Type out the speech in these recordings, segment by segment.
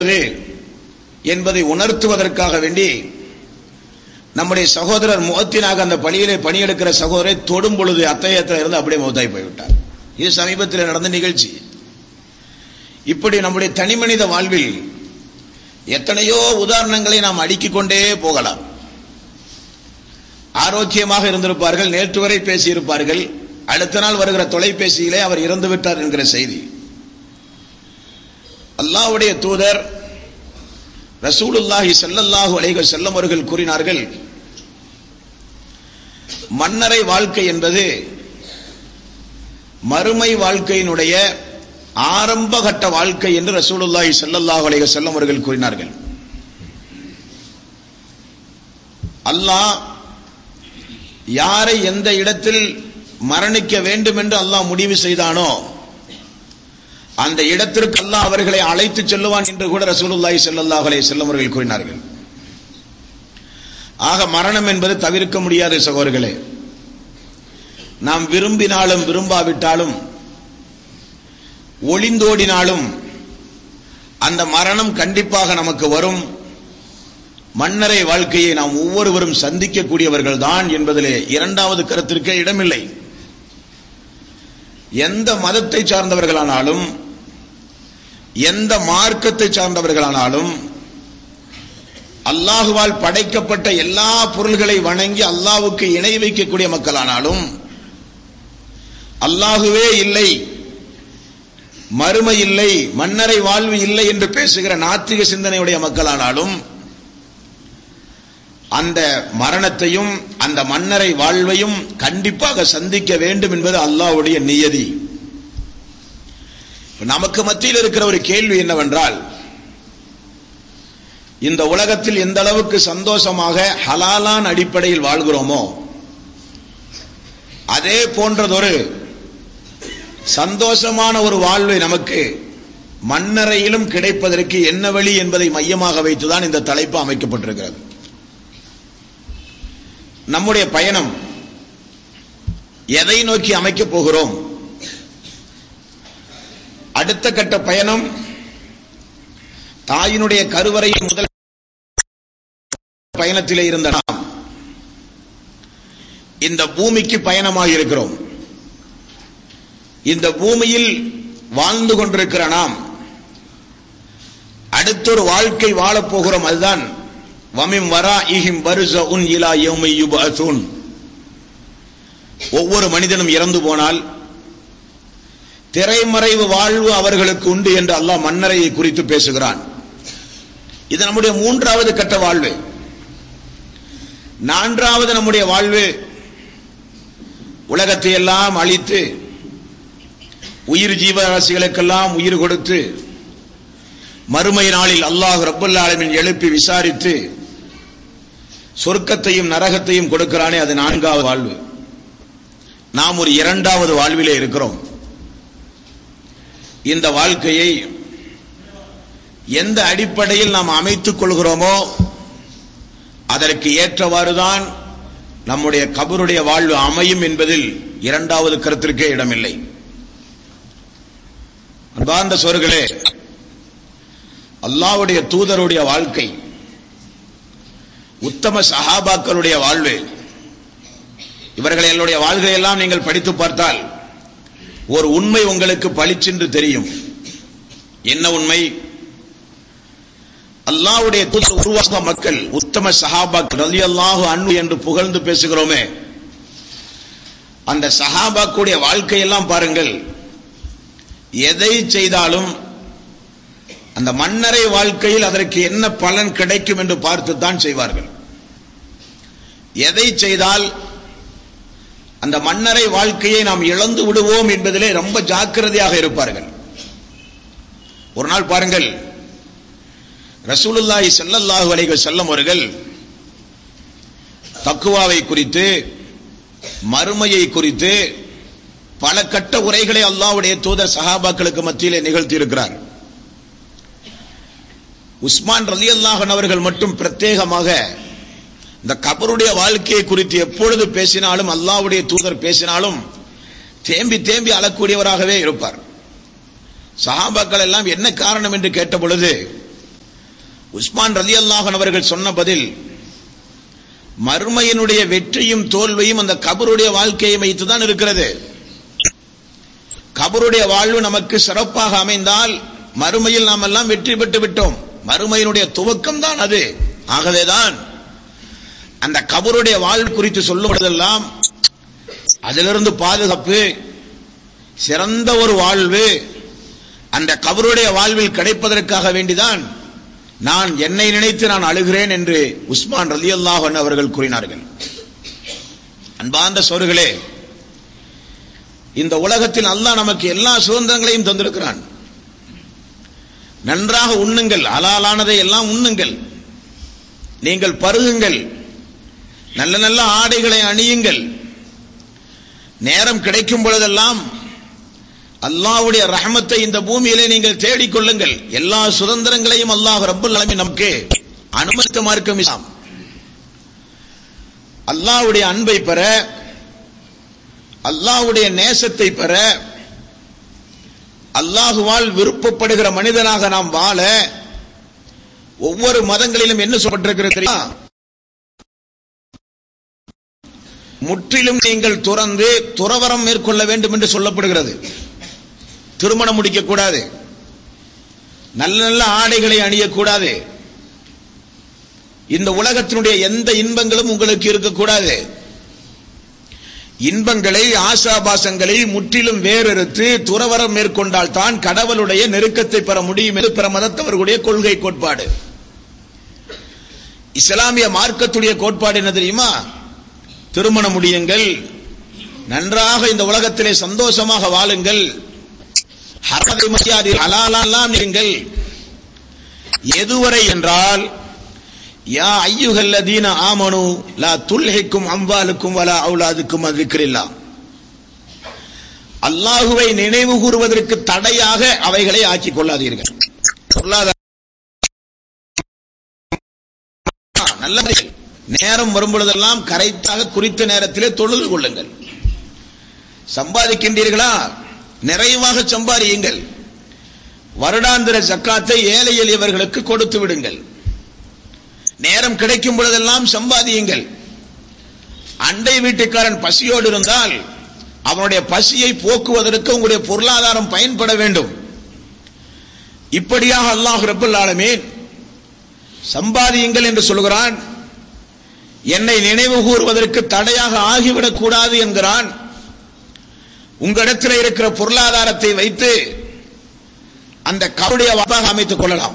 என்பதை உணர்த்துவதற்காக வேண்டி நம்முடைய சகோதரர் முகத்தினாக அந்த பணியிலே பணியெடுக்கிற சகோதரை தொடும் பொழுது அத்தையத்தில் இருந்து அப்படியே மௌத்தாய் போய்விட்டார் இது சமீபத்தில் நடந்த நிகழ்ச்சி இப்படி நம்முடைய தனிமனித வாழ்வில் எத்தனையோ உதாரணங்களை நாம் அடுக்கிக் கொண்டே போகலாம் ஆரோக்கியமாக இருந்திருப்பார்கள் நேற்று வரை பேசியிருப்பார்கள் அடுத்த நாள் வருகிற தொலைபேசியிலே அவர் இறந்து விட்டார் என்கிற செய்தி அல்லாஹ்வுடைய தூதர் ரசூலுல்லாஹி ஸல்லல்லாஹு அலைஹி வஸல்லம் அவர்கள் கூறினார்கள் மன்னரை வாழ்க்கை என்பது மறுமை வாழ்க்கையினுடைய ஆரம்ப கட்ட வாழ்க்கை என்று ரசூலுல்லாஹி ஸல்லல்லாஹு அலைஹி வஸல்லம் அவர்கள் கூறினார்கள் அல்லாஹ் யாரை எந்த இடத்தில் மரணிக்க வேண்டும் என்று அல்லாஹ் முடிவு செய்தானோ அந்த இடத்திற்கு அல்லாஹ் அவர்களை அழைத்து செல்லுவான் என்று கூட ரசூலுல்லாஹி ஸல்லல்லாஹு அலைஹி வஸல்லம் அவர்கள் கூறினார்கள் ஆக மரணம் என்பது தவிர்க்க முடியாத சகோதரர்களே நாம் விரும்பினாலும் விரும்பாவிட்டாலும் ஒளிந்தோடினாலும் அந்த மரணம் கண்டிப்பாக நமக்கு வரும் மன்னரை வாழ்க்கையை நாம் ஒவ்வொருவரும் சந்திக்கக்கூடியவர்கள் தான் என்பதிலே இரண்டாவது கருத்திற்கே இடமில்லை எந்த மதத்தை சார்ந்தவர்களானாலும் எந்த மார்க்கத்தை சார்ந்தவர்களானாலும் அல்லாஹுவால் படைக்கப்பட்ட எல்லா பொருள்களை வணங்கி அல்லாஹ்வுக்கு இணை வைக்கக்கூடிய மக்களானாலும் அல்லாஹுவே இல்லை மறுமை இல்லை மன்னரை வாழ்வு இல்லை என்று பேசுகிற நாத்திக சிந்தனையுடைய மக்களானாலும் அந்த மரணத்தையும் அந்த மன்னரை வாழ்வையும் கண்டிப்பாக சந்திக்க வேண்டும் என்பது அல்லாஹ்வுடைய நியதி நமக்கு மத்தியில் இருக்கிற ஒரு கேள்வி என்னவென்றால் இந்த உலகத்தில் எந்த அளவுக்கு சந்தோஷமாக ஹலாலான் அடிப்படையில் வாழ்கிறோமோ அதே போன்றதொரு சந்தோஷமான ஒரு வாழ்வை நமக்கு மன்னரையிலும் கிடைப்பதற்கு என்ன வழி என்பதை மையமாக வைத்துதான் இந்த தலைப்பு அமைக்கப்பட்டிருக்கிறது நம்முடைய பயணம் எதை நோக்கி அமைக்கப் போகிறோம் அடுத்த கட்ட பயணம் தாயினுடைய கருவறையின் முதல் பயணத்திலே இருந்த நாம் இந்த பூமிக்கு பயணமாக இருக்கிறோம் இந்த பூமியில் வாழ்ந்து கொண்டிருக்கிற நாம் அடுத்தொரு வாழ்க்கை வாழப் போகிறோம் அதுதான் வமிம் வரா இஹிம் வருச உன் இலா யௌமை யுபஅஸூன் ஒவ்வொரு மனிதனும் இறந்து போனால் திரைமறைவு வாழ்வு அவர்களுக்கு உண்டு என்று அல்லாஹ் மன்னரையை குறித்து பேசுகிறான் இது நம்முடைய மூன்றாவது கட்ட வாழ்வு நான்காவது நம்முடைய வாழ்வு உலகத்தை எல்லாம் அழித்து உயிர் ஜீவராசிகளுக்கெல்லாம் உயிர் கொடுத்து மறுமை நாளில் அல்லாஹ் ரப்பல் ஆலமின் எழுப்பி விசாரித்து சொர்க்கத்தையும் நரகத்தையும் கொடுக்கிறானே அது நான்காவது வாழ்வு நாம் ஒரு இரண்டாவது வாழ்விலே இருக்கிறோம் இந்த வாழ்க்கையை எந்த அடிப்படையில் நாம் அமைத்துக் கொள்கிறோமோ அதற்கு ஏற்றவாறுதான் நம்முடைய கபருடைய வாழ்வு அமையும் என்பதில் இரண்டாவது கருத்திற்கே இடமில்லை அன்பார்ந்த சோர்களே அல்லாவுடைய தூதருடைய வாழ்க்கை உத்தம சஹாபாக்களுடைய வாழ்வு இவர்கள் என்னுடைய வாழ்க்கையெல்லாம் நீங்கள் படித்து பார்த்தால் ஒரு உண்மை உங்களுக்கு பளிச்சென்று தெரியும் என்ன உண்மை அல்லாவுடைய தூதர் உருவாக மக்கள் உத்தம சஹாபாக்கள் ரலி அல்லாஹு அன்பு என்று புகழ்ந்து பேசுகிறோமே அந்த சஹாபாக்குடைய வாழ்க்கையெல்லாம் பாருங்கள் எதை செய்தாலும் அந்த மன்னரை வாழ்க்கையில் அதற்கு என்ன பலன் கிடைக்கும் என்று பார்த்துத்தான் செய்வார்கள் எதை செய்தால் அந்த மன்னரை வாழ்க்கையை நாம் இழந்து விடுவோம் என்பதிலே ரொம்ப ஜாக்கிரதையாக இருப்பார்கள் ஒரு நாள் பாருங்கள் ரசூலுல்லாஹி ஸல்லல்லாஹு அலைஹி வஸல்லம் அவர்கள் தக்குவாவை குறித்து மறுமையை குறித்து பல கட்ட உரைகளை அல்லாஹ்வுடைய தூதர் சஹாபாக்களுக்கு மத்தியிலே நிகழ்த்தி இருக்கிறார் உஸ்மான் ரலியல்லாஹன் அவர்கள் மட்டும் பிரத்யேகமாக இந்த கபருடைய வாழ்க்கையை குறித்து எப்பொழுது பேசினாலும் அல்லாஹ்வுடைய தூதர் பேசினாலும் தேம்பி தேம்பி அழக்கூடியவராகவே இருப்பார் சஹாபாக்கள் எல்லாம் என்ன காரணம் என்று கேட்ட பொழுது உஸ்மான் ரலி அல்லாஹன் அவர்கள் சொன்ன பதில் மறுமையினுடைய வெற்றியும் தோல்வியும் அந்த கபருடைய வாழ்க்கையை வைத்துதான் இருக்கிறது கபருடைய வாழ்வு நமக்கு சிறப்பாக அமைந்தால் மறுமையில் நாம் எல்லாம் வெற்றி பெற்று விட்டோம் மறுமையினுடைய துவக்கம் தான் அது ஆகவேதான் அந்த கபருடைய வாழ்வு குறித்து சொல்லும் பொழுதெல்லாம் அதிலிருந்து பாதுகாப்பு சிறந்த ஒரு வாழ்வு அந்த கபருடைய வாழ்வில் கிடைப்பதற்காக வேண்டிதான் நான் என்னை நினைத்து நான் அழுகிறேன் என்று உஸ்மான் ரலி அல்லாஹன் அவர்கள் கூறினார்கள் அன்பார்ந்த சோர்களே இந்த உலகத்தில் அல்லாஹ் நமக்கு எல்லா சுதந்திரங்களையும் தந்திருக்கிறான் நன்றாக உண்ணுங்கள் அலாலானதை எல்லாம் உண்ணுங்கள் நீங்கள் பருகுங்கள் நல்ல நல்ல ஆடைகளை அணியுங்கள் நேரம் கிடைக்கும் பொழுதெல்லாம் அல்லாஹ்வுடைய ரஹமத்தை இந்த பூமியிலே நீங்கள் தேடிக்கொள்ளுங்கள் எல்லா சுதந்திரங்களையும் அல்லாஹ் ரப்பல் alamin நமக்கு அனுமதித்த மார்க்கம் இஸ்லாம் அல்லாஹ்வுடைய அன்பை பெற அல்லாஹ்வுடைய நேசத்தை பெற அல்லாஹுவால் விருப்பப்படுகிற மனிதனாக நாம் வாழ ஒவ்வொரு மதங்களிலும் என்ன சொல்லப்பட்டிருக்கிறது தெரியுமா முற்றிலும் நீங்கள் துறந்து துறவரம் மேற்கொள்ள வேண்டும் என்று சொல்லப்படுகிறது திருமணம் முடிக்க கூடாது நல்ல நல்ல ஆடைகளை அணியக்கூடாது இந்த உலகத்தினுடைய எந்த இன்பங்களும் உங்களுக்கு இருக்கக்கூடாது இன்பங்களை ஆசாபாசங்களை முற்றிலும் வேறறுத்து துறவரம் மேற்கொண்டால் தான் கடவுளுடைய நெருக்கத்தை பெற முடியும் என்று பிற மதத்தவர்களுடைய கொள்கை கோட்பாடு இஸ்லாமிய மார்க்கத்துடைய கோட்பாடு என்ன தெரியுமா திருமணம் முடியுங்கள் நன்றாக இந்த உலகத்திலே சந்தோஷமாக வாழுங்கள் ஹரதை மரியாதை ஹலாலெல்லாம் நீங்கள் எதுவரை என்றால் யா ஐயுகல்லதீன ஆமனு லா துல்ஹிக்கும் அம்பாலுக்கும் வலா அவுலாதுக்கும் அதுக்கிறில்லா அல்லாஹுவை நினைவு கூறுவதற்கு தடையாக அவைகளை ஆக்கிக் கொள்ளாதீர்கள் பொருளாதார நல்ல நேரம் வரும்பொழுதெல்லாம் கரைத்தாக குறித்த நேரத்திலே தொழுது கொள்ளுங்கள் சம்பாதிக்கின்றீர்களா நிறைவாக சம்பாதியுங்கள் வருடாந்திர ஜக்காத்தை ஏழை எளியவர்களுக்கு கொடுத்து விடுங்கள் நேரம் கிடைக்கும் பொழுதெல்லாம் சம்பாதியுங்கள் அண்டை வீட்டுக்காரன் பசியோடு இருந்தால் அவனுடைய பசியை போக்குவதற்கு உங்களுடைய பொருளாதாரம் பயன்பட வேண்டும் இப்படியாக அல்லாஹ் ரபுல் ஆலமீன் சம்பாதியுங்கள் என்று சொல்கிறான் என்னை நினைவு கூறுவதற்கு தடையாக ஆகிவிடக் கூடாது என்கிறான் உங்களிடத்தில் இருக்கிற பொருளாதாரத்தை வைத்து அந்த கருடைய வாப்பாக அமைத்துக் கொள்ளலாம்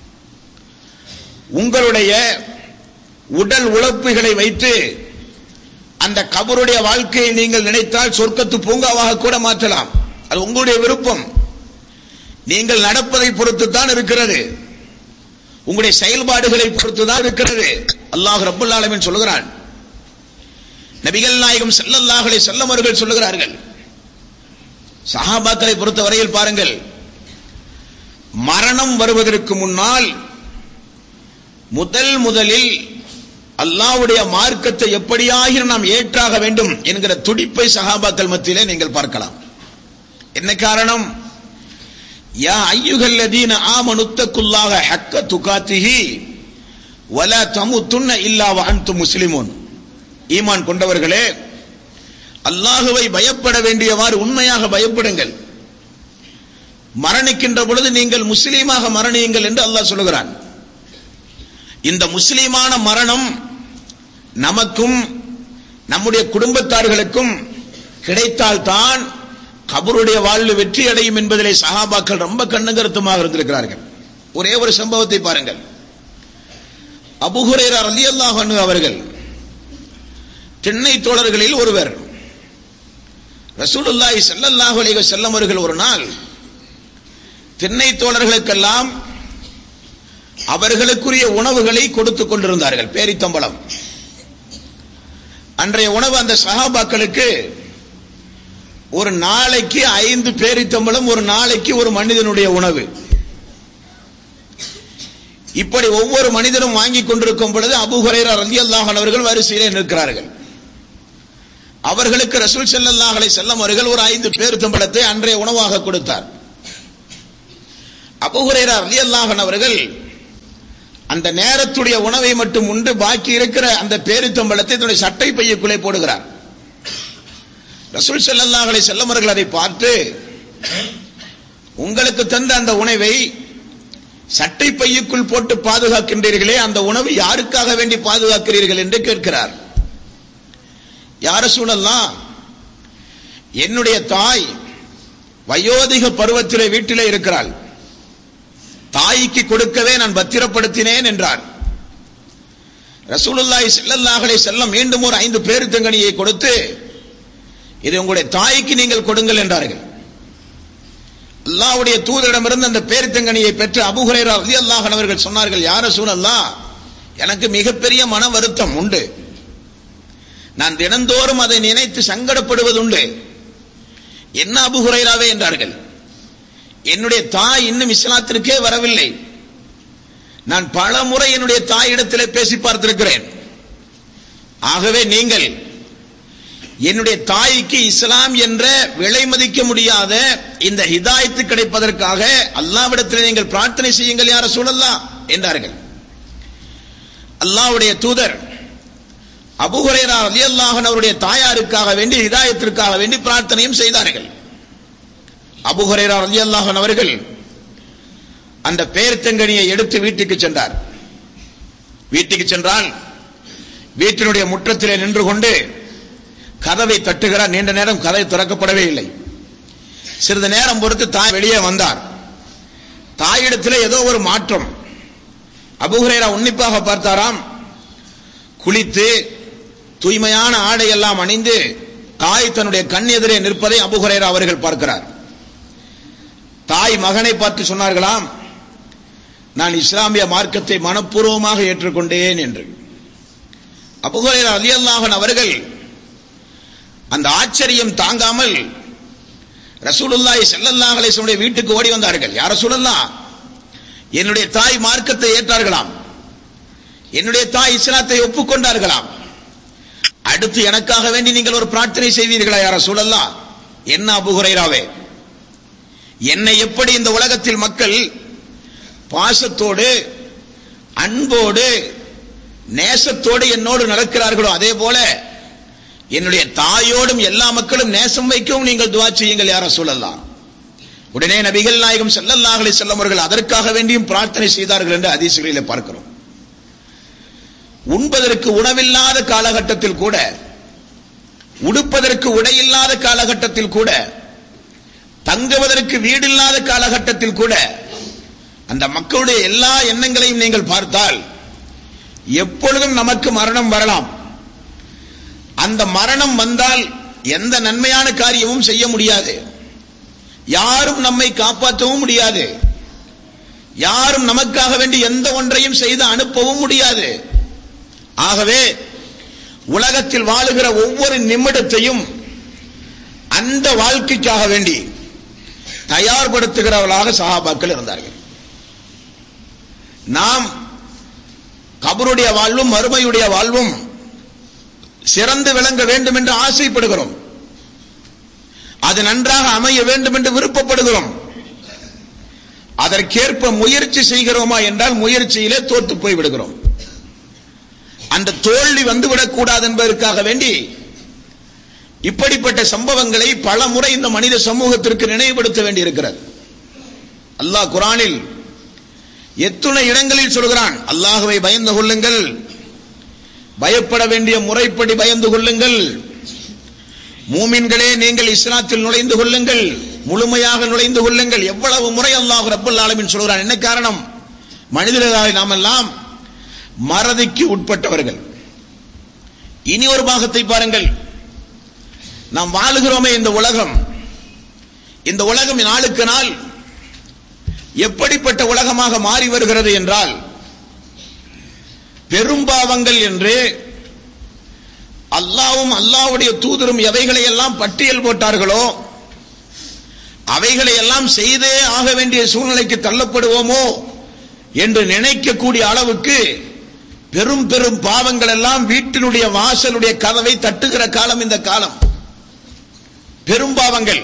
உங்களுடைய உடல் உழைப்புகளை வைத்து அந்த கபருடைய வாழ்க்கையை நீங்கள் நினைத்தால் சொர்க்கத்து பூங்காவாக கூட மாற்றலாம் அது உங்களுடைய விருப்பம் நீங்கள் நடப்பதை பொறுத்து தான் இருக்கிறது உங்களுடைய செயல்பாடுகளை பொறுத்து தான் இருக்கிறது அல்லாஹ் ரப்புல் ஆலமீன் சொல்லுகிறான் நபிகள் நாயகம் செல்லல்லாஹலை செல்லமர்கள் சொல்லுகிறார்கள் சஹாபாக்களை பொறுத்தவரையில் பாருங்கள் மரணம் வருவதற்கு முன்னால் முதல் முதலில் அல்லாவுடைய மார்க்கத்தை எப்படியாக நாம் ஏற்றாக வேண்டும் என்கிற துடிப்பை சஹாபாக்கள் மத்தியிலே நீங்கள் பார்க்கலாம் என்ன காரணம் யா ஐயுகல்லதீன ஆமனுத்தக்குள்ளாக ஹக்க துகாத்திஹி வல தமுத்துன்ன இல்லா வஅன்து முஸ்லிமூன் ஈமான் கொண்டவர்களே அல்லாஹுவை பயப்பட வேண்டியவாறு உண்மையாக பயப்படுங்கள் மரணிக்கின்ற பொழுது நீங்கள் முஸ்லீமாக மரணியுங்கள் என்று அல்லாஹ் சொல்லுகிறான் இந்த முஸ்லீமான மரணம் நமக்கும் நம்முடைய குடும்பத்தார்களுக்கும் கிடைத்தால்தான் கபருடைய வாழ்வு வெற்றி அடையும் என்பதிலே சஹாபாக்கள் ரொம்ப கண்ணுங்கருத்துமாக இருந்திருக்கிறார்கள் ஒரே ஒரு சம்பவத்தை பாருங்கள் அபுஹுரேரா ரலியல்லாஹு அன்ஹு அவர்கள் திண்ணை தோழர்களில் ஒருவர் ரசூலுல்லாஹி ஸல்லல்லாஹு அலைஹி வஸல்லம் அவர்கள் ஒரு நாள் திண்ணை தோழர்களுக்கெல்லாம் அவர்களுக்குரிய உணவுகளை கொடுத்துக் கொண்டிருந்தார்கள் பேரித்தம்பளம் அன்றைய உணவு அந்த சஹாபாக்களுக்கு ஒரு நாளைக்கு ஐந்து பேரித்தம்பளம் ஒரு நாளைக்கு ஒரு மனிதனுடைய உணவு இப்படி ஒவ்வொரு மனிதனும் வாங்கி கொண்டிருக்கும் பொழுது அபுஹுரைரா ரலியல்லாஹு அவர்கள் வரிசையிலே நிற்கிறார்கள் அவர்களுக்கு ரசூல் ஸல்லல்லாஹு அலைஹி வஸல்லம் அவர்கள் ஒரு ஐந்து பேரித்தம்பளத்தை அன்றைய உணவாக கொடுத்தார் அபுஹுரைரா ரலியல்லாஹு அவர்கள் அந்த நேரத்துடைய உணவை மட்டும் உண்டு பாக்கி இருக்கிற அந்த பேரித்தம்பளத்தை தன்னுடைய சட்டை பையுக்குள்ளே போடுகிறார் ரசூல் ஸல்லல்லாஹு அலைஹி வஸல்லம் அவர்கள் அதை பார்த்து உங்களுக்கு தந்த அந்த உணவை சட்டை பையுக்குள் போட்டு பாதுகாக்கின்றீர்களே அந்த உணவு யாருக்காக வேண்டி பாதுகாக்கிறீர்கள் என்று கேட்கிறார் யார சூழல்லாம் என்னுடைய தாய் வயோதிக பருவத்திலே வீட்டிலே இருக்கிறாள் தாய்க்கு கொடுக்கவே நான் பத்திரப்படுத்தினேன் என்றார் ரசூலுல்லாஹி ஸல்லல்லாஹு அலைஹி வஸல்லம் மீண்டும் ஒரு ஐந்து பேரு தங்கனியை கொடுத்து இது உங்களுடைய தாய்க்கு நீங்கள் கொடுங்கள் என்றார்கள் அல்லாஹ்வுடைய தூதரிடமிருந்து அந்த பேரித்தங்கனியை பெற்று அபூ ஹுரைரா ரலியல்லாஹு அன்ஹு அவர்கள் சொன்னார்கள் யார சூழல்லாம் எனக்கு மிகப்பெரிய மன வருத்தம் உண்டு நான் தினந்தோறும் அதை நினைத்து சங்கடப்படுவதுண்டு என்ன அபு ஹுரைராவே என்றார்கள் என்னுடைய தாய் இன்னும் இஸ்லாத்திற்கே வரவில்லை நான் பல முறை என்னுடைய தாயிடத்திலே பேசி பார்த்திருக்கிறேன் ஆகவே நீங்கள் என்னுடைய தாய்க்கு இஸ்லாம் என்ற விலை மதிக்க முடியாத இந்த ஹிதாயத்து கிடைப்பதற்காக அல்லாவிடத்தில் நீங்கள் பிரார்த்தனை செய்யுங்கள் யார சூழல்லாம் என்றார்கள் அல்லாஹ்வுடைய தூதர் அபுஹுரேரா ரலியல்லாஹு அன்ஹு அவருடைய தாயாருக்காக வேண்டி ஹிதாயத்திற்காக வேண்டி பிரார்த்தனையும் செய்தார்கள் அபுஹுரேரா ரலியல்லாஹு அன்ஹு அவர்கள் அந்த பேர்த்தங்கனியை எடுத்து வீட்டுக்கு சென்றார் வீட்டுக்கு சென்றால் வீட்டினுடைய முற்றத்திலே நின்று கொண்டு கதவை தட்டுகிறார் நீண்ட நேரம் கதை திறக்கப்படவே இல்லை சிறிது நேரம் பொறுத்து தாய் வெளியே வந்தார் தாயிடத்திலே ஏதோ ஒரு மாற்றம் அபுஹுரேரா உன்னிப்பாக பார்த்தாராம் குளித்து தூய்மையான ஆடை எல்லாம் அணிந்து தாய் தன்னுடைய கண் எதிரே நிற்பதை அபுஹுரேரா அவர்கள் பார்க்கிறார் தாய் மகனை பார்த்து சொன்னார்களாம் நான் இஸ்லாமிய மார்க்கத்தை மனப்பூர்வமாக ஏற்றுக்கொண்டேன் என்று அபுஹுரேரா அலியல்லாஹன் அவர்கள் அந்த ஆச்சரியம் தாங்காமல் ரசூலுல்லாஹி ஸல்லல்லாஹு அலைஹி வஸல்லம் வீட்டுக்கு ஓடி வந்தார்கள் யார் ரசூலுல்லாஹ் என்னுடைய தாய் மார்க்கத்தை ஏற்றார்களாம் என்னுடைய தாய் இஸ்லாத்தை ஒப்புக்கொண்டார்களாம் அடுத்து எனக்காக வேண்டி நீங்கள் ஒரு பிரார்த்தனை செய்வீர்களா யார சூழல்லாம் என்ன அபுகுரைராவே என்னை எப்படி இந்த உலகத்தில் மக்கள் பாசத்தோடு அன்போடு நேசத்தோடு என்னோடு நடக்கிறார்களோ அதே போல என்னுடைய தாயோடும் எல்லா மக்களும் நேசம் வைக்கவும் நீங்கள் துவா செய்யுங்கள் யார சூழல்லாம் உடனே நபிகள் நாயகம் ஸல்லல்லாஹு அலைஹி வஸல்லம் அவர்கள் அதற்காக வேண்டியும் பிரார்த்தனை செய்தார்கள் என்று ஹதீஸ்களிலே பார்க்கிறோம் உண்பதற்கு உணவில்லாத காலகட்டத்தில் கூட உடுப்பதற்கு உடையில்லாத காலகட்டத்தில் கூட தங்குவதற்கு வீடில்லாத காலகட்டத்தில் கூட அந்த மக்களுடைய எல்லா எண்ணங்களையும் நீங்கள் பார்த்தால் எப்பொழுதும் நமக்கு மரணம் வரலாம் அந்த மரணம் வந்தால் எந்த நன்மையான காரியமும் செய்ய முடியாது யாரும் நம்மை காப்பாற்றவும் முடியாது யாரும் நமக்காக வேண்டி எந்த ஒன்றையும் செய்து அனுப்பவும் முடியாது ஆகவே உலகத்தில் வாழுகிற ஒவ்வொரு நிமிடத்தையும் அந்த வாழ்க்கைக்காக வேண்டி தயார்படுத்துகிறவர்களாக சஹாபாக்கள் இருந்தார்கள் நாம் கபருடைய வாழ்வும் மறுமையுடைய வாழ்வும் சிறந்து விளங்க வேண்டும் என்று ஆசைப்படுகிறோம் அது நன்றாக அமைய வேண்டும் என்று விருப்பப்படுகிறோம் அதற்கேற்ப முயற்சி செய்கிறோமா என்றால் முயற்சியிலே தோற்று போய் விடுகிறோம் அந்த தோல்வி வந்துவிடக் கூடாது என்பதற்காக வேண்டி இப்படிப்பட்ட சம்பவங்களை பல முறை இந்த மனித சமூகத்திற்கு நினைவுபடுத்த வேண்டியிருக்கிறது அல்லாஹ் குரானில் எத்துணை இடங்களில் சொல்கிறான் அல்லாஹுவை பயந்து கொள்ளுங்கள் பயப்பட வேண்டிய முறைப்படி பயந்து கொள்ளுங்கள் மூமின்களே நீங்கள் இஸ்லாத்தில் நுழைந்து கொள்ளுங்கள் முழுமையாக நுழைந்து கொள்ளுங்கள் எவ்வளவு முறை அல்லாஹ் ரப்பல் ஆலமின் சொல்கிறான் என்ன காரணம் மனிதர்களாக நாம் எல்லாம் மறதிக்கு உட்பட்டவர்கள் இனி ஒரு பாகத்தை பாருங்கள் நாம் வாழுகிறோமே இந்த உலகம் இந்த உலகம் நாளுக்கு நாள் எப்படிப்பட்ட உலகமாக மாறி வருகிறது என்றால் பெரும்பாவங்கள் என்று அல்லாவும் அல்லாவுடைய தூதரும் எவைகளை எல்லாம் பட்டியல் போட்டார்களோ அவைகளை எல்லாம் செய்தே ஆக வேண்டிய சூழ்நிலைக்கு தள்ளப்படுவோமோ என்று நினைக்கக்கூடிய அளவுக்கு பெரும் பெரும் பாவங்கள் எல்லாம் வீட்டினுடைய வாசலுடைய கதவை தட்டுகிற காலம் இந்த காலம் பெரும் பாவங்கள்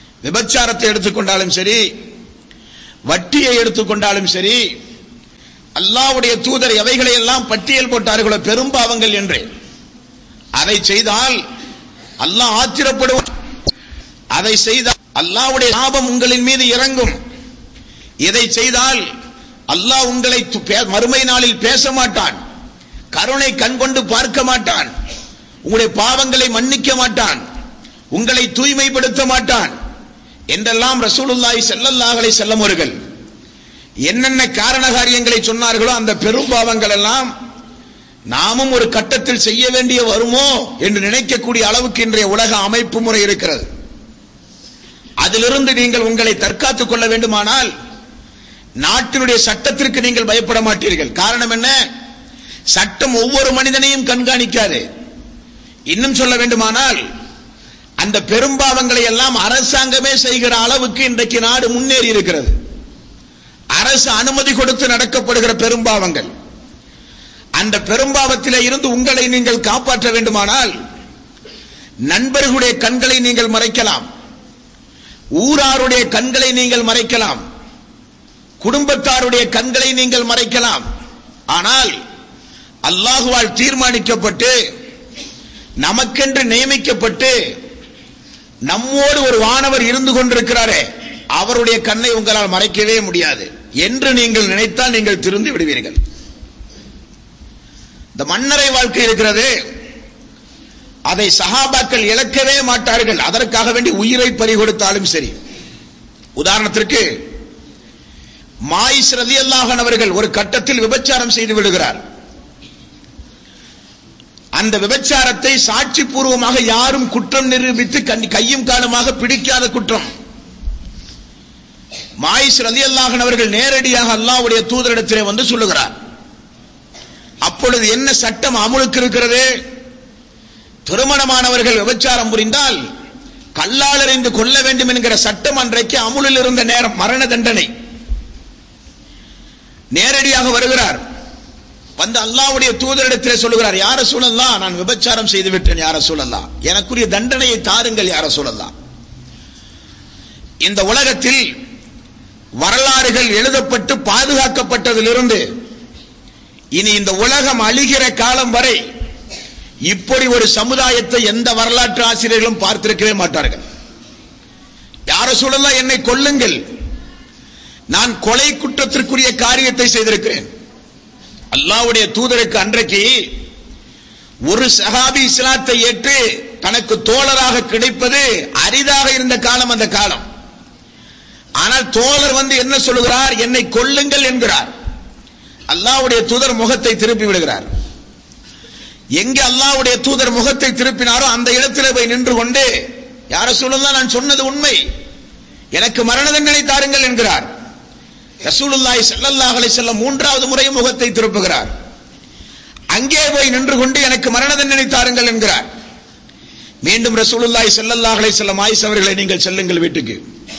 விபச்சாரத்தை எடுத்துக்கொண்டாலும் சரி வட்டியை எடுத்துக்கொண்டாலும் சரி அல்லாஹ்வுடைய தூதர் எவைகளை எல்லாம் பட்டியல் போட்டார்களோ பெரும்பாவங்கள் என்று அதை செய்தால் அல்லாஹ் ஆத்திரப்படுவான் அதை செய்தால் அல்லாஹ்வுடைய லாபம் உங்களின் மீது இறங்கும் இதை செய்தால் அல்லாஹ் உங்களை து- பே- மறுமை நாளில் பேச மாட்டான் கருணை கண் கொண்டு பார்க்க மாட்டான் உங்களுடைய பாவங்களை மன்னிக்க மாட்டான் உங்களை தூய்மைப்படுத்த மாட்டான் என்றெல்லாம் ரசூலுல்லாஹி ஸல்லல்லாஹு அலைஹி வஸல்லம் அவர்கள் என்னென்ன காரண காரியங்களை சொன்னார்களோ அந்த பெரும் பாவங்கள் எல்லாம் நாமும் ஒரு கட்டத்தில் செய்ய வேண்டிய வருமோ என்று நினைக்கக்கூடிய அளவுக்கு இன்றைய உலக அமைப்பு முறை இருக்கிறது அதிலிருந்து நீங்கள் உங்களை தற்காத்துக் கொள்ள வேண்டுமானால் நாட்டினுடைய சட்டத்திற்கு நீங்கள் பயப்பட மாட்டீர்கள் காரணம் என்ன சட்டம் ஒவ்வொரு மனிதனையும் கண்காணிக்காது இன்னும் சொல்ல வேண்டுமானால் அந்த பெரும்பாவங்களை எல்லாம் அரசாங்கமே செய்கிற அளவுக்கு இன்றைக்கு நாடு முன்னேறி இருக்கிறது அரசு அனுமதி கொடுத்து நடக்கப்படுகிற பெரும்பாவங்கள் அந்த பெரும்பாவத்திலே இருந்து உங்களை நீங்கள் காப்பாற்ற வேண்டுமானால் நண்பர்களுடைய கண்களை நீங்கள் மறைக்கலாம் ஊராருடைய கண்களை நீங்கள் மறைக்கலாம் குடும்பத்தாருடைய கண்களை நீங்கள் மறைக்கலாம் ஆனால் அல்லாஹுவால் தீர்மானிக்கப்பட்டு நமக்கென்று நியமிக்கப்பட்டு நம்மோடு ஒரு வானவர் இருந்து கொண்டிருக்கிறாரே அவருடைய கண்ணை உங்களால் மறைக்கவே முடியாது என்று நீங்கள் நினைத்தால் நீங்கள் திருந்து விடுவீர்கள் இந்த மன்னரை வாழ்க்கை இருக்கிறது அதை சஹாபாக்கள் இழக்கவே மாட்டார்கள் அதற்காக வேண்டி உயிரை பறிகொடுத்தாலும் சரி உதாரணத்திற்கு மாயிஸ் ரலியல்லாஹு அவர்கள் ஒரு கட்டத்தில் விபச்சாரம் செய்து விடுகிறார் அந்த விபச்சாரத்தை சாட்சி பூர்வமாக யாரும் குற்றம் நிரூபித்து கண்- கையும் காலுமாக பிடிக்காத குற்றம் மாயிஸ் ரலியல்லாஹு அவர்கள் நேரடியாக அல்லாஹ்வுடைய தூதரிடத்திலே வந்து சொல்லுகிறார் அப்பொழுது என்ன சட்டம் அமுலுக்கு இருக்கிறது திருமணமானவர்கள் விபச்சாரம் புரிந்தால் கல்லால் எறிந்து கொள்ள வேண்டும் என்கிற சட்டம் அன்றைக்கு அமுலில் இருந்த நேரம் மரண தண்டனை நேரடியாக வருகிறார் வந்து அல்லாஹ்வுடைய தூதரிடத்திலே சொல்லுகிறார் யார சூழல்லாம் நான் விபச்சாரம் செய்து விட்டேன் யார சூழல்லாம் எனக்குரிய தண்டனையை தாருங்கள் யார சூழல்லாம் இந்த உலகத்தில் வரலாறுகள் எழுதப்பட்டு பாதுகாக்கப்பட்டதிலிருந்து இனி இந்த உலகம் அழிகிற காலம் வரை இப்படி ஒரு சமுதாயத்தை எந்த வரலாற்று ஆசிரியர்களும் பார்த்திருக்கவே மாட்டார்கள் யார சூழல்லாம் என்னை கொல்லுங்கள் நான் கொலை குற்றத்திற்குரிய காரியத்தை செய்திருக்கிறேன் அல்லாஹ்வுடைய தூதருக்கு அன்றைக்கு ஒரு சஹாபி இஸ்லாத்தை ஏற்று தனக்கு தோழராக கிடைப்பது அரிதாக இருந்த காலம் அந்த காலம் ஆனால் தோழர் வந்து என்ன சொல்லுகிறார் என்னை கொல்லுங்கள் என்கிறார் அல்லாஹ்வுடைய தூதர் முகத்தை திருப்பி விடுகிறார் எங்கே அல்லாஹ்வுடைய தூதர் முகத்தை திருப்பினாரோ அந்த இடத்திலே போய் நின்று கொண்டு யார சொல்லலாம் நான் சொன்னது உண்மை எனக்கு மரண தண்டனை தாருங்கள் என்கிறார் ரசூலுல்லாஹி ஸல்லல்லாஹு அலைஹி வஸல்லம் மூன்றாவது முறை முகத்தை திருப்புகிறார் அங்கே போய் நின்று கொண்டு எனக்கு மரண தண்டனை தாருங்கள் என்கிறார் மீண்டும் ரசூலுல்லாஹி ஸல்லல்லாஹு அலைஹி வஸல்லம் ஆயிஷா அவர்களை நீங்கள் செல்லுங்கள் வீட்டுக்கு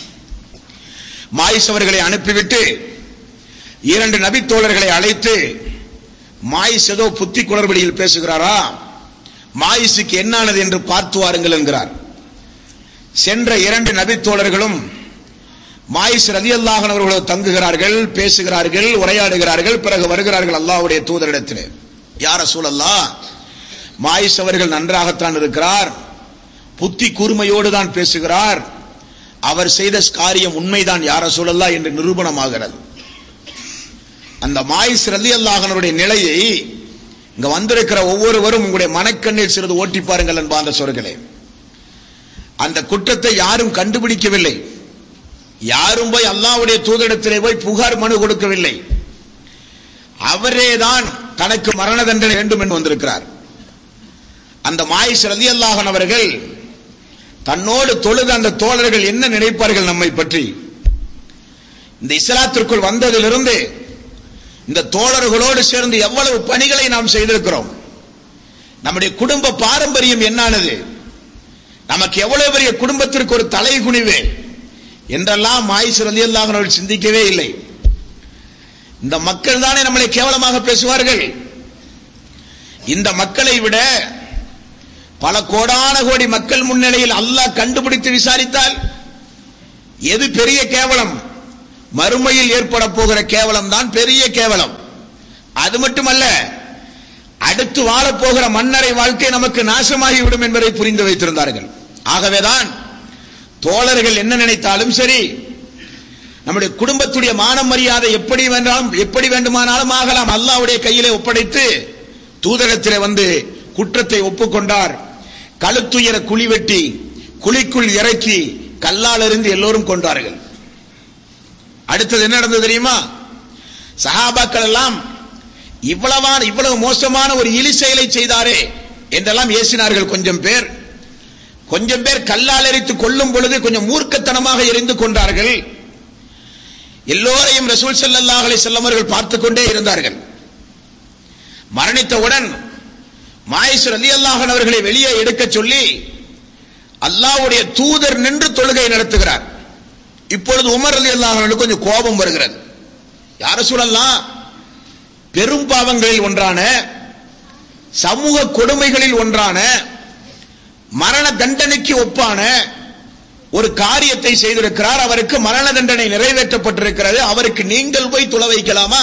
மாயிஸ் அவர்களை அனுப்பிவிட்டு இரண்டு நபி தோழர்களை அழைத்து மாயிஸ் ஏதோ புத்தி குளறுபடியில் பேசுகிறாரா மாயிஸுக்கு என்னானது என்று பார்த்து வாருங்கள் என்கிறார் சென்ற இரண்டு நபி தோழர்களும் மாயிஸ் ரலியல்லாஹு அன்ஹு அவர்களோ தங்குகிறார்கள் பேசுகிறார்கள் உரையாடுகிறார்கள் பிறகு வருகிறார்கள் அல்லாஹ்வுடைய தூதரிடத்திலே யார சூழல்லா மாயிஸ் அவர்கள் நன்றாகத்தான் இருக்கிறார் புத்தி கூர்மையோடு தான் பேசுகிறார் அவர் செய்த காரியம் உண்மைதான் யார சூழல்லா என்று நிரூபணமாகிறது அந்த மாயிஸ் ரலியல்லாஹு அன்ஹுடைய நிலையை இங்க வந்திருக்கிற ஒவ்வொருவரும் உங்களுடைய மனக்கண்ணில் சிறிது ஓட்டி பாருங்கள் அன்பார்ந்த சொற்களே அந்த குற்றத்தை யாரும் கண்டுபிடிக்கவில்லை யாரும் போய் அல்லாஹ்வுடைய தூதரிடத்திலே போய் புகார் மனு கொடுக்கவில்லை அவரேதான் தனக்கு மரண தண்டனை வேண்டும் என்று வந்திருக்கிறார் அந்த மாயிஸ் ரலியல்லாஹு அவர்கள் தன்னோடு தொழுத அந்த தோழர்கள் என்ன நினைப்பார்கள் நம்மை பற்றி இந்த இஸ்லாத்திற்குள் வந்ததிலிருந்து இந்த தோழர்களோடு சேர்ந்து எவ்வளவு பணிகளை நாம் செய்திருக்கிறோம் நம்முடைய குடும்ப பாரம்பரியம் என்னானது நமக்கு எவ்வளவு பெரிய குடும்பத்திற்கு ஒரு தலை குனிவு என்றெல்லாம் மாயிஸ் ரலியல்லாஹு அவர்கள் சிந்திக்கவே இல்லை இந்த மக்கள் தானே நம்மளை கேவலமாக பேசுவார்கள் இந்த மக்களை விட பல கோடான கோடி மக்கள் முன்னிலையில் அல்லாஹ் கண்டுபிடித்து விசாரித்தால் எது பெரிய கேவலம் மறுமையில் ஏற்பட போகிற கேவலம் தான் பெரிய கேவலம் அது மட்டுமல்ல அடுத்து வாழப் போகிற மன்னரை வாழ்க்கை நமக்கு நாசமாகிவிடும் என்பதை புரிந்து வைத்திருந்தார்கள் ஆகவேதான் தோழர்கள் என்ன நினைத்தாலும் சரி நம்முடைய குடும்பத்துடைய மானம் மரியாதை எப்படி வேண்டாலும் எப்படி வேண்டுமானாலும் ஆகலாம் அல்லாவுடைய கையிலே ஒப்படைத்து தூதரத்திலே வந்து குற்றத்தை ஒப்புக்கொண்டார் கழுத்துயர குழி வெட்டி குழிக்குள் இறக்கி கல்லால் இருந்து எல்லோரும் கொண்டார்கள் அடுத்தது என்ன நடந்தது தெரியுமா சஹாபாக்கள் எல்லாம் இவ்வளவான இவ்வளவு மோசமான ஒரு இழி செயலை செய்தாரே என்றெல்லாம் ஏசினார்கள் கொஞ்சம் பேர் கொஞ்சம் பேர் கல்லால் எரித்து கொள்ளும் பொழுது கொஞ்சம் மூர்க்கத்தனமாக எரிந்து கொண்டார்கள் எல்லோரையும் ரசூல் ஸல்லல்லாஹு அலைஹி வஸல்லம் அவர்கள் பார்த்துக் கொண்டே இருந்தார்கள் மரணித்தவுடன் மாயிசு ரலியல்லாஹு அன்ஹு அவர்களை வெளியே எடுக்க சொல்லி அல்லாஹ்வுடைய தூதர் நின்று தொழுகை நடத்துகிறார் இப்பொழுது உமர் ரலியல்லாஹு அன்ஹு கொஞ்சம் கோபம் வருகிறது யார சொல்லலாம் பெரும் பாவங்களில் ஒன்றான சமூக கொடுமைகளில் ஒன்றான மரண தண்டனைக்கு ஒப்பான ஒரு காரியத்தை செய்திருக்கிறார் அவருக்கு மரண தண்டனை நிறைவேற்றப்பட்டிருக்கிறது அவருக்கு நீங்கள் போய் துள வைக்கலாமா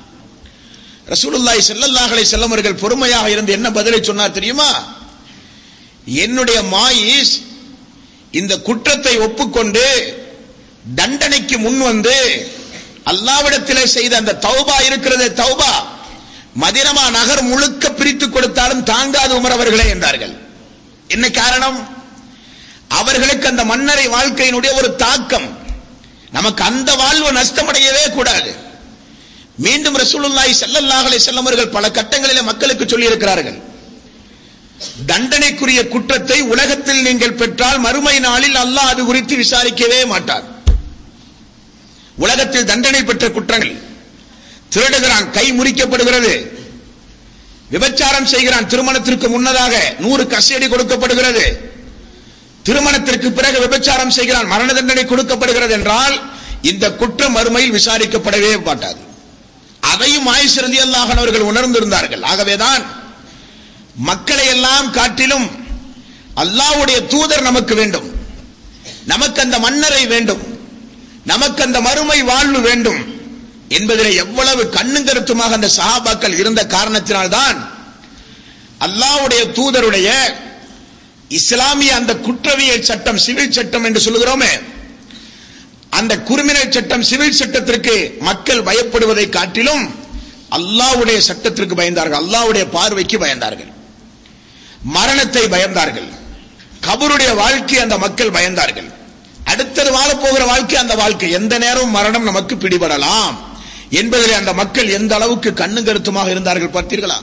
ரசூலுல்லாஹி ஸல்லல்லாஹு அலைஹி வஸல்லம் அவர்கள் பொறுமையாக இருந்து என்ன பதிலை சொன்னார் தெரியுமா என்னுடைய மாயிஸ் இந்த குற்றத்தை ஒப்புக்கொண்டு தண்டனைக்கு முன் வந்து அல்லாவிடத்திலே செய்த அந்த தௌபா இருக்கிறதே தௌபா மதினமா நகர் முழுக்க பிரித்து கொடுத்தாலும் தாங்காது உமர் அவர்களே என்றார்கள் என்ன காரணம் அவர்களுக்கு அந்த மன்னரை வாழ்க்கையினுடைய ஒரு தாக்கம் நமக்கு அந்த வாழ்வு நஷ்டமடையவே கூடாது மீண்டும் ரசூலுல்லாஹி ஸல்லல்லாஹு அலைஹி வஸல்லம் அவர்கள் பல கட்டங்களிலே மக்களுக்கு சொல்லி இருக்கிறார்கள் தண்டனைக்குரிய குற்றத்தை உலகத்தில் நீங்கள் பெற்றால் மறுமை நாளில் அல்லாஹ் அது குறித்து விசாரிக்கவே மாட்டார் உலகத்தில் தண்டனை பெற்ற குற்றங்கள் திருடுகிறான் கை முறிக்கப்படுகிறது விபச்சாரம் செய்கிறான் திருமணத்திற்கு முன்னதாக நூறு கசையடி கொடுக்கப்படுகிறது திருமணத்திற்கு பிறகு விபச்சாரம் செய்கிறான் மரண தண்டனை கொடுக்கப்படுகிறது என்றால் இந்த குற்றம் மறுமையில் விசாரிக்கப்படவே மாட்டாது அதையும் ஆயுசிறந்தி அல்லாஹன் அவர்கள் உணர்ந்திருந்தார்கள் ஆகவேதான் மக்களை எல்லாம் காட்டிலும் அல்லாஹ்வுடைய தூதர் நமக்கு வேண்டும் நமக்கு அந்த மன்னரை வேண்டும் நமக்கு அந்த மறுமை வாழ்வு வேண்டும் என்பதிலே எவ்வளவு கண்ணும் கருத்துமாக அந்த சஹாபாக்கள் இருந்த காரணத்தினால்தான் அல்லாஹ்வுடைய தூதருடைய இஸ்லாமிய அந்த குற்றவியல் சட்டம் சிவில் சட்டம் என்று சொல்லுகிறோமே அந்த குரிமினல் சட்டம் சிவில் சட்டத்திற்கு மக்கள் பயப்படுவதை காட்டிலும் அல்லாஹ்வுடைய சட்டத்திற்கு பயந்தார்கள் அல்லாஹ்வுடைய பார்வைக்கு பயந்தார்கள் மரணத்தை பயந்தார்கள் கபருடைய வாழ்க்கை அந்த மக்கள் பயந்தார்கள் அடுத்தது வாழப் போகிற வாழ்க்கை அந்த வாழ்க்கை எந்த நேரமும் மரணம் நமக்கு பிடிபடலாம் என்பதிலே அந்த மக்கள் எந்த அளவுக்கு கண்ணும் கருத்துமாக இருந்தார்கள் பார்த்தீர்களா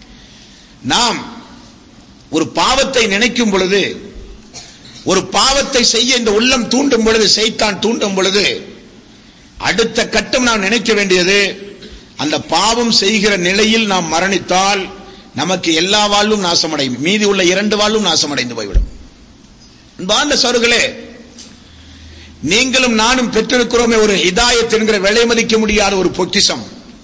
நாம் ஒரு பாவத்தை நினைக்கும் பொழுது ஒரு பாவத்தை செய்ய இந்த உள்ளம் தூண்டும் பொழுது செய்தான் தூண்டும் பொழுது அடுத்த கட்டம் நாம் நினைக்க வேண்டியது அந்த பாவம் செய்கிற நிலையில் நாம் மரணித்தால் நமக்கு எல்லா வாழ்வும் நாசமடையும் மீதி உள்ள இரண்டு வாழ்வும் நாசமடைந்து போய்விடும் அன்பார்ந்த சருகளே நீங்களும் நானும் பெற்றிருக்கிறோமே ஒரு ஹிதாயத் என்கிற விலை மதிக்க முடியாத ஒரு பொக்கிஷம்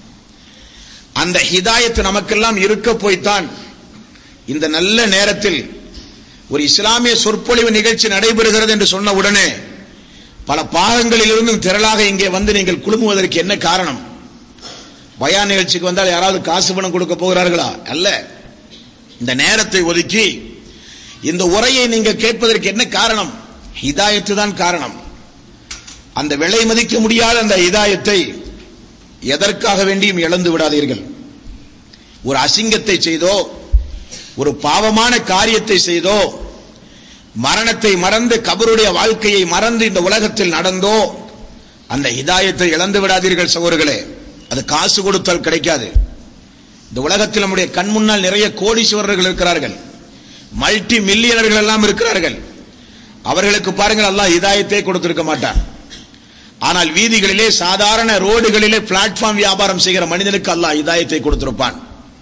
அந்த ஹிதாயத் நமக்கெல்லாம் இருக்க போய்த்தான் இந்த நல்ல நேரத்தில் ஒரு இஸ்லாமிய சொற்பொழிவு நிகழ்ச்சி நடைபெறுகிறது என்று சொன்ன உடனே பல பாகங்களில் இருந்தும் திரளாக இங்கே வந்து நீங்கள் குழுமுவதற்கு என்ன காரணம் பயான் நிகழ்ச்சிக்கு வந்தால் யாராவது காசு பணம் கொடுக்க போகிறார்களா அல்ல இந்த நேரத்தை ஒதுக்கி இந்த உரையை நீங்க கேட்பதற்கு என்ன காரணம் ஹிதாயத்து தான் காரணம் அந்த விலை மதிக்க முடியாத அந்த ஹிதாயத்தை எதற்காக வேண்டியும் இழந்து விடாதீர்கள் ஒரு அசிங்கத்தை செய்தோ ஒரு பாவமான காரியத்தை செய்தோ மரணத்தை மறந்து கபருடைய வாழ்க்கையை மறந்து இந்த உலகத்தில் நடந்தோ அந்த ஹிதாயத்தை இழந்து விடாதீர்கள் சகோதரர்களே அது காசு கொடுத்தால் கிடைக்காது இந்த உலகத்தில் நம்முடைய கண் முன்னால் நிறைய கோடீஸ்வரர்கள் இருக்கிறார்கள் மல்டி மில்லியனர்கள் எல்லாம் இருக்கிறார்கள் அவர்களுக்கு பாருங்கள் அல்லாஹ் ஹிதாயத்தை கொடுத்திருக்க மாட்டான் ஆனால் வீதிகளிலே சாதாரண ரோடுகளிலே பிளாட்ஃபார்ம் வியாபாரம் செய்கிற மனிதனுக்கு அல்லாஹ் ஹிதாயத்தை கொடுத்திருப்பான்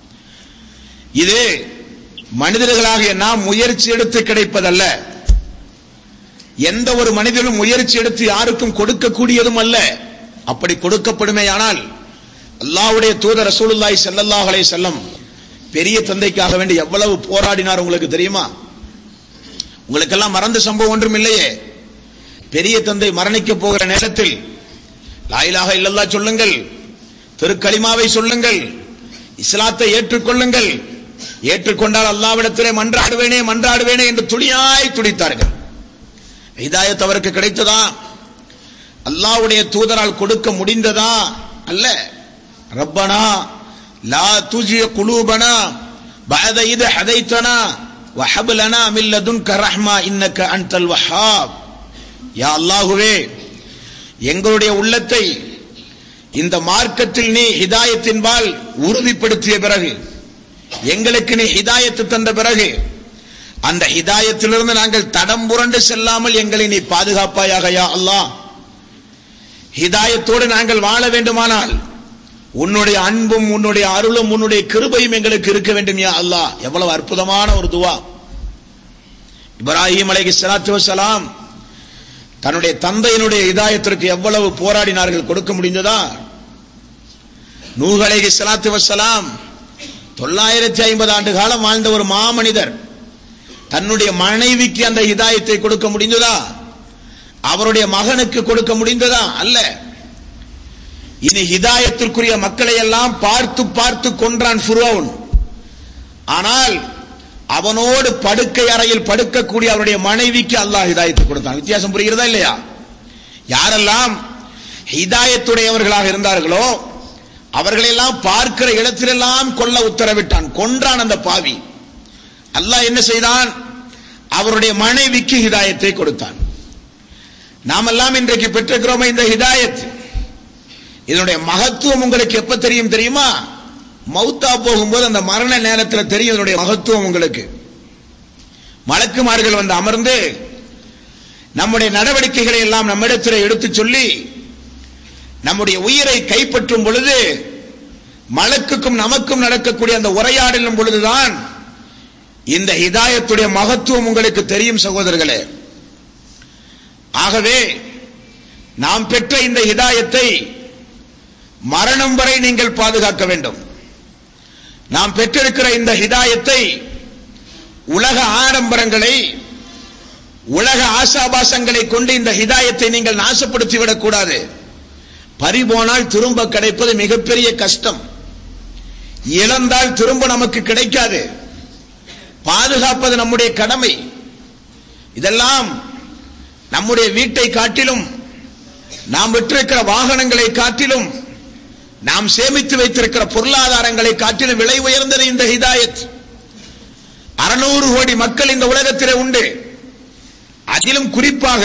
இது மனிதர்களாகிய நாம் முயற்சி எடுத்து கிடைப்பதல்ல எந்த ஒரு மனிதனும் முயற்சி எடுத்து யாருக்கும் கொடுக்கக்கூடியதும் அல்ல அப்படி கொடுக்கப்படுமேயானால் அல்லாஹ்வுடைய தூதர் ரசூலுல்லாஹி ஸல்லல்லாஹு அலைஹி வஸல்லம் பெரிய தந்தைக்காக வேண்டி எவ்வளவு போராடினார் உங்களுக்கு தெரியுமா உங்களுக்கெல்லாம் மறந்த சம்பவம் ஒன்றும் இல்லையே பெரிய தந்தை மரணிக்க போகிற நேரத்தில் லாயிலாக இல்லல்லா சொல்லுங்கள் திருக்களிமாவை சொல்லுங்கள் இஸ்லாத்தை ஏற்றுக்கொள்ளுங்கள் ஏற்றுக்கொண்டால் அல்லாவிடத்திலே மன்றாடுவேனே மன்றாடுவேனே என்று துடியாய் துடித்தார்கள் ஹிதாயத் அவருக்கு கிடைத்ததா அல்லாஹ்வுடைய தூதரால் கொடுக்க முடிந்ததா அல்ல ரப்பனா லா துஜிய குலூபனா بعد إذ هديتنا وهب لنا من لدنك رحمة إنك أنت الوهاب யா அல்லாஹுவே எங்களுடைய உள்ளத்தை இந்த மார்க்கத்தில் நீ ஹிதாயத்தின்பால் உறுதிப்படுத்திய பிறகு எங்களுக்கு நீ ஹிதாயத்து தந்த பிறகு அந்த ஹிதாயத்திலிருந்து நாங்கள் தடம் புரண்டு செல்லாமல் எங்களை நீ பாதுகாப்பாயாக யா அல்லாஹ் ஹிதாயத்தோடு நாங்கள் வாழ வேண்டுமானால் உன்னுடைய அன்பும் உன்னுடைய அருளும் உன்னுடைய கிருபையும் எங்களுக்கு இருக்க வேண்டும் யா அல்லாஹ் எவ்வளவு அற்புதமான ஒரு துவா இப்ராஹிம் அலைஹி ஸலாத்து வஸலாம் தன்னுடைய தந்தையினுடைய இதாயத்திற்கு எவ்வளவு போராடினார்கள் கொடுக்க முடிந்ததா நூஹ் அலைஹி ஸலாத்து வஸலாம் தொள்ளாயிரத்தி ஐம்பது ஆண்டு காலம் வாழ்ந்த ஒரு மாமனிதர் தன்னுடைய மனைவிக்கு அந்த ஹிதாயத்தை கொடுக்க முடிந்ததா அவருடைய மகனுக்கு கொடுக்க முடிந்ததா அல்ல இனி ஹிதாயத்திற்குரிய மக்களை எல்லாம் பார்த்து பார்த்து கொன்றான் ஃபுரோன் ஆனால் அவனோடு படுக்கை அறையில் படுக்கக்கூடிய அவருடைய மனைவிக்கு அல்லாஹ் ஹிதாயத்தை கொடுத்தான் வித்தியாசம் புரிகிறதா இல்லையா யாரெல்லாம் ஹிதாயத்துடையவர்களாக இருந்தார்களோ அவர்களெல்லாம் பார்க்கிற இடத்திலெல்லாம் கொல்ல உத்தரவிட்டான் கொன்றான் அந்த பாவி அல்லாஹ் என்ன செய்தான் அவருடைய மனைவிக்கு ஹிதாயத்தை கொடுத்தான் நாமெல்லாம் இன்றைக்கு பெற்றிருக்கிறோமே இந்த ஹிதாயத் இதனுடைய மகத்துவம் உங்களுக்கு எப்ப தெரியும் தெரியுமா மௌத்தா போகும்போது அந்த மரண நேரத்தில் தெரியும் இதனுடைய மகத்துவம் உங்களுக்கு மலக்குமார்கள் வந்து அமர்ந்து நம்முடைய நடவடிக்கைகளை எல்லாம் நம்மிடத்தில் எடுத்து சொல்லி நம்முடைய உயிரை கைப்பற்றும் பொழுது மலக்குக்கும் நமக்கும் நடக்கக்கூடிய அந்த உரையாடலும் பொழுதுதான் இந்த ஹிதாயத்துடைய மகத்துவம் உங்களுக்கு தெரியும் சகோதரர்களே ஆகவே நாம் பெற்ற இந்த ஹிதாயத்தை மரணம் வரை நீங்கள் பாதுகாக்க வேண்டும் நாம் பெற்றிருக்கிற இந்த ஹிதாயத்தை உலக ஆடம்பரங்களை உலக ஆசாபாசங்களை கொண்டு இந்த ஹிதாயத்தை நீங்கள் நாசப்படுத்தி விடக்கூடாது பறிபோனால் திரும்ப கிடைப்பது மிகப்பெரிய கஷ்டம் இழந்தால் திரும்ப நமக்கு கிடைக்காது பாதுகாப்பது நம்முடைய கடமை இதெல்லாம் நம்முடைய வீட்டை காட்டிலும் நாம் விட்டிருக்கிற வாகனங்களை காட்டிலும் நாம் சேமித்து வைத்திருக்கிற பொருளாதாரங்களை காட்டிலும் விலை உயர்ந்தது இந்த ஹிதாயத் அறுநூறு கோடி மக்கள் இந்த உலகத்திலே உண்டு அதிலும் குறிப்பாக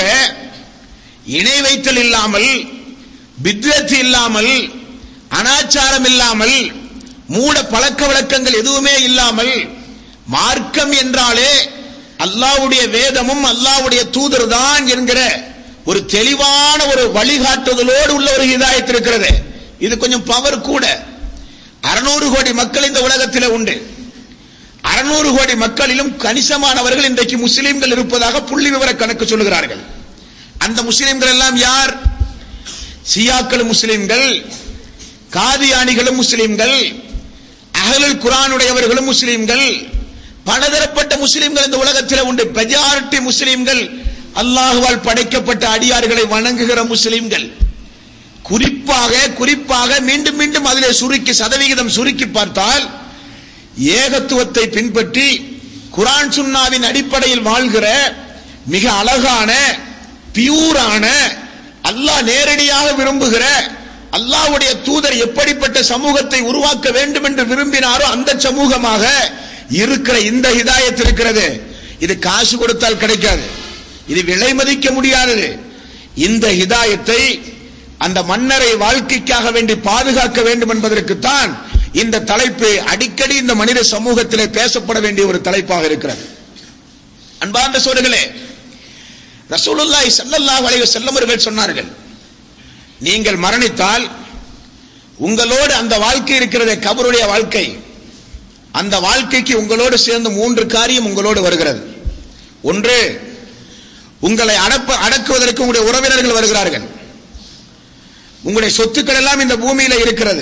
இணை வைத்தல் இல்லாமல் பித்ரத்து இல்லாமல் அனாச்சாரம் இல்லாமல் மூட பழக்க வழக்கங்கள் எதுவுமே இல்லாமல் மார்க்கம் என்றாலே அல்லாவுடைய வேதமும் அல்லாவுடைய தூதர் தான் என்கிற ஒரு தெளிவான ஒரு வழிகாட்டுதலோடு உள்ள ஒரு ஹிதாயத் இருக்கிறது இது கொஞ்சம் பவர் கூட அறுநூறு கோடி மக்கள் இந்த உலகத்தில் உண்டு அறுநூறு கோடி மக்களிலும் கணிசமானவர்கள் இன்றைக்கு முஸ்லிம்கள் இருப்பதாக புள்ளி விவர கணக்கு சொல்லுகிறார்கள் அந்த முஸ்லிம்கள் எல்லாம் யார் சியாக்களும் முஸ்லிம்கள் காதியானிகளும் முஸ்லிம்கள் அகலுல் குரானுடையவர்களும் முஸ்லிம்கள் பலதரப்பட்ட முஸ்லிம்கள் இந்த உலகத்தில் உண்டு மெஜாரிட்டி முஸ்லிம்கள் அல்லாஹுவால் படைக்கப்பட்ட அடியார்களை வணங்குகிற முஸ்லிம்கள் குறிப்பாக குறிப்பாக மீண்டும் மீண்டும் அதிலே சுருக்கி சதவிகிதம் சுருக்கி பார்த்தால் ஏகத்துவத்தை பின்பற்றி குரான் சுன்னாவின் அடிப்படையில் வாழ்கிற மிக அழகான பியூரான அல்லாஹ் நேரடியாக விரும்புகிற அல்லாஹ்வுடைய தூதர் எப்படிப்பட்ட சமூகத்தை உருவாக்க வேண்டும் என்று விரும்பினாரோ அந்த சமூகமாக இருக்கிற இந்த ஹிதாயத் இருக்கிறது இது காசு கொடுத்தால் கிடைக்காது இது விலை மதிக்க முடியாதது இந்த ஹிதாயத்தை அந்த மன்னரை வாழ்க்கைக்காக வேண்டி பாதுகாக்க வேண்டும் என்பதற்குத்தான் இந்த தலைப்பு அடிக்கடி இந்த மனித சமூகத்திலே பேசப்பட வேண்டிய ஒரு தலைப்பாக இருக்கிறது அன்பார்ந்த சோழர்களே ரசூலுல்லாஹி ஸல்லல்லாஹு அலைஹி வஸல்லம் அவர்கள் சொன்னார்கள் நீங்கள் மரணித்தால் உங்களோடு அந்த வாழ்க்கை இருக்கிறதே கபருடைய வாழ்க்கை அந்த வாழ்க்கைக்கு உங்களோடு சேர்ந்து மூன்று காரியம் உங்களோடு வருகிறது ஒன்று உங்களை அடப்ப அடக்குவதற்கு உங்களுடைய உறவினர்கள் வருகிறார்கள் உங்களுடைய சொத்துக்கள் எல்லாம் இந்த பூமியில இருக்கிறது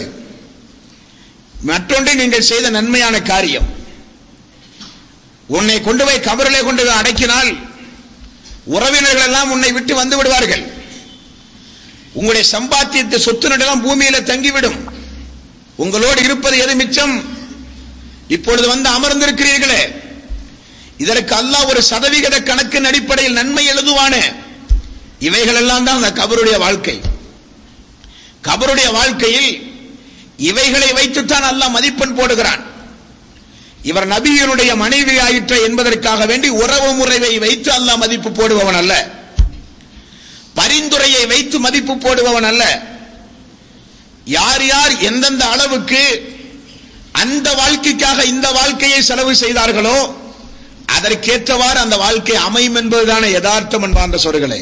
மற்றொன்று நீங்கள் செய்த நன்மையான காரியம் உன்னை கொண்டு போய் கபரிலே கொண்டு போய் அடக்கினால் உறவினர்கள் எல்லாம் உன்னை விட்டு வந்து விடுவார்கள் உங்களுடைய சம்பாத்தியத்தை சொத்து நடலாம் பூமியில தங்கிவிடும் உங்களோடு இருப்பது எது மிச்சம் இப்பொழுது வந்து அமர்ந்திருக்கிறீர்களே இதற்கு அல்லாஹ் ஒரு சதவிகித கணக்கின் அடிப்படையில் நன்மை எழுதுவானே இவைகள் எல்லாம் தான் அந்த கபருடைய வாழ்க்கை கபருடைய வாழ்க்கையில் இவைகளை வைத்துத்தான் அல்லாஹ் மதிப்பெண் போடுகிறான் இவர் நபியினுடைய மனைவி ஆயிற்ற என்பதற்காக வேண்டி உறவு முறையை வைத்து அல்லாஹ் மதிப்பு போடுபவன் அல்ல பரிந்துரையை வைத்து மதிப்பு போடுபவன் அல்ல யார் யார் எந்தெந்த அளவுக்கு அந்த வாழ்க்கைக்காக இந்த வாழ்க்கையை செலவு செய்தார்களோ அதற்கேற்றவாறு அந்த வாழ்க்கை அமையும் என்பதுதான யதார்த்தம் என்பார்ந்த சொற்களே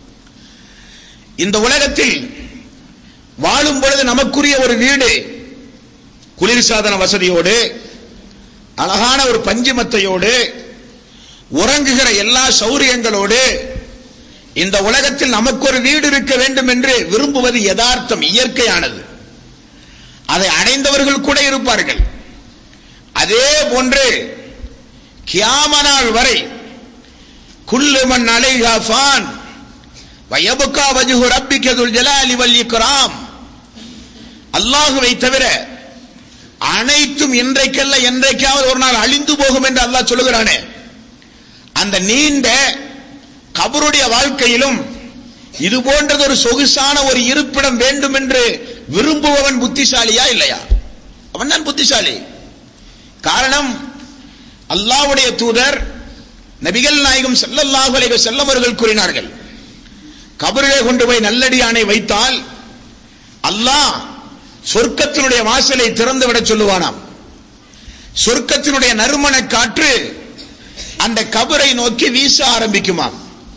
இந்த உலகத்தில் வாழும் பொழுது நமக்குரிய ஒரு வீடு குளிர்சாதன வசதியோடு அழகான ஒரு பஞ்சுமத்தையோடு உறங்குகிற எல்லா சௌரியங்களோடு இந்த உலகத்தில் நமக்கு ஒரு வீடு இருக்க வேண்டும் என்று விரும்புவது யதார்த்தம் இயற்கையானது அதை அடைந்தவர்கள் கூட இருப்பார்கள் அதே போன்று கியாமனால் வரை குல்லுமன் அலைஹா ஃபான் வயபுக்கா வஜுஹு ரப்பிக்க துல் ஜலாலி வல் இக்ராம் அல்லாஹுவை தவிர அனைத்தும் இன்றைக்கல்ல என்றைக்காவது ஒரு நாள் அழிந்து போகும் என்று அல்லாஹ் சொல்லுகிறானே அந்த நீண்ட கபருடைய வாழ்க்கையிலும் இது போன்றது ஒரு சொகுசான ஒரு இருப்பிடம் வேண்டும் என்று விரும்புபவன் புத்திசாலியா இல்லையா அவன் தான் புத்திசாலி காரணம் அல்லாஹ்வுடைய தூதர் நபிகள் நாயகம் ஸல்லல்லாஹு அலைஹி வஸல்லம் அவர்கள் கூறினார்கள் கபரிலே கொண்டு போய் நல்லடியானை வைத்தால் அல்லாஹ் சொர்க்கத்தினுடைய வாசலை திறந்து விட சொல்லுவானாம் சொர்க்கத்தினுடைய நறுமண காற்று அந்த கபரை நோக்கி வீச ஆரம்பிக்குமாம்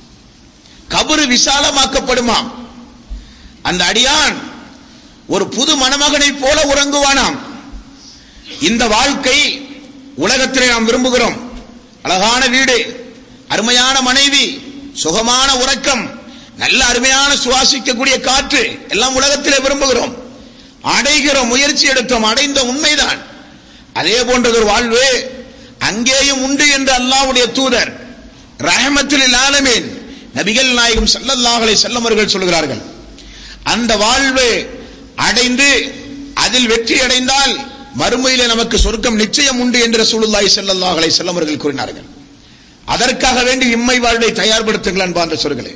கபரு விசாலமாக்கப்படுமாம் அந்த அடியான் ஒரு புது மணமகனைப் போல உறங்குவானாம் இந்த வாழ்க்கை உலகத்திலே நாம் விரும்புகிறோம் அழகான வீடு அருமையான மனைவி சுகமான உறக்கம் நல்ல அருமையான சுவாசிக்கக்கூடிய காற்று எல்லாம் உலகத்திலே விரும்புகிறோம் அடைகிறோம் முயற்சி எடுத்தோம் அடைந்த உண்மைதான் அதே போன்றது ஒரு வாழ்வு அங்கேயும் உண்டு என்று அல்லாஹ்வுடைய தூதர் ரஹமத்துல் ஆலமீன் நபிகள் நாயகம் ஸல்லல்லாஹு அலைஹி வஸல்லம் அவர்கள் சொல்கிறார்கள் அந்த வாழ்வு அடைந்து அதில் வெற்றி அடைந்தால் மறுமையிலே நமக்கு சொர்க்கம் நிச்சயம் உண்டு என்று ரசூலுல்லாஹி ஸல்லல்லாஹு அலைஹி வஸல்லம் அவர்கள் கூறினார்கள் அதற்காக வேண்டி இம்மை வாழ்வை தயார்படுத்துங்கள் அன்பார்ந்த சொற்களே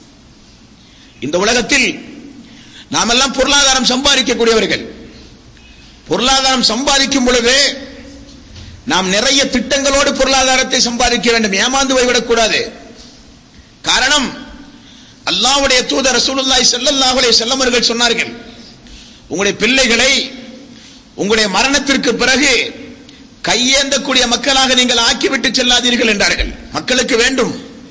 இந்த உலகத்தில் நாமெல்லாம் பொருளாதாரம் சம்பாதிக்கக்கூடியவர்கள் பொருளாதாரம் சம்பாதிக்கும் பொழுது நாம் நிறைய திட்டங்களோடு பொருளாதாரத்தை சம்பாதிக்க வேண்டும் ஏமாந்து போய்விடக்கூடாது காரணம் அல்லாஹ்வுடைய தூதர் ரசூலுல்லாஹி ஸல்லல்லாஹு அலைஹி வஸல்லம் அவர்கள் சொன்னார்கள் உங்களுடைய பிள்ளைகளை உங்களுடைய மரணத்திற்கு பிறகு கையேந்தக்கூடிய மக்களாக நீங்கள் ஆக்கிவிட்டு செல்லாதீர்கள் என்றார்கள் மக்களுக்கு வேண்டும்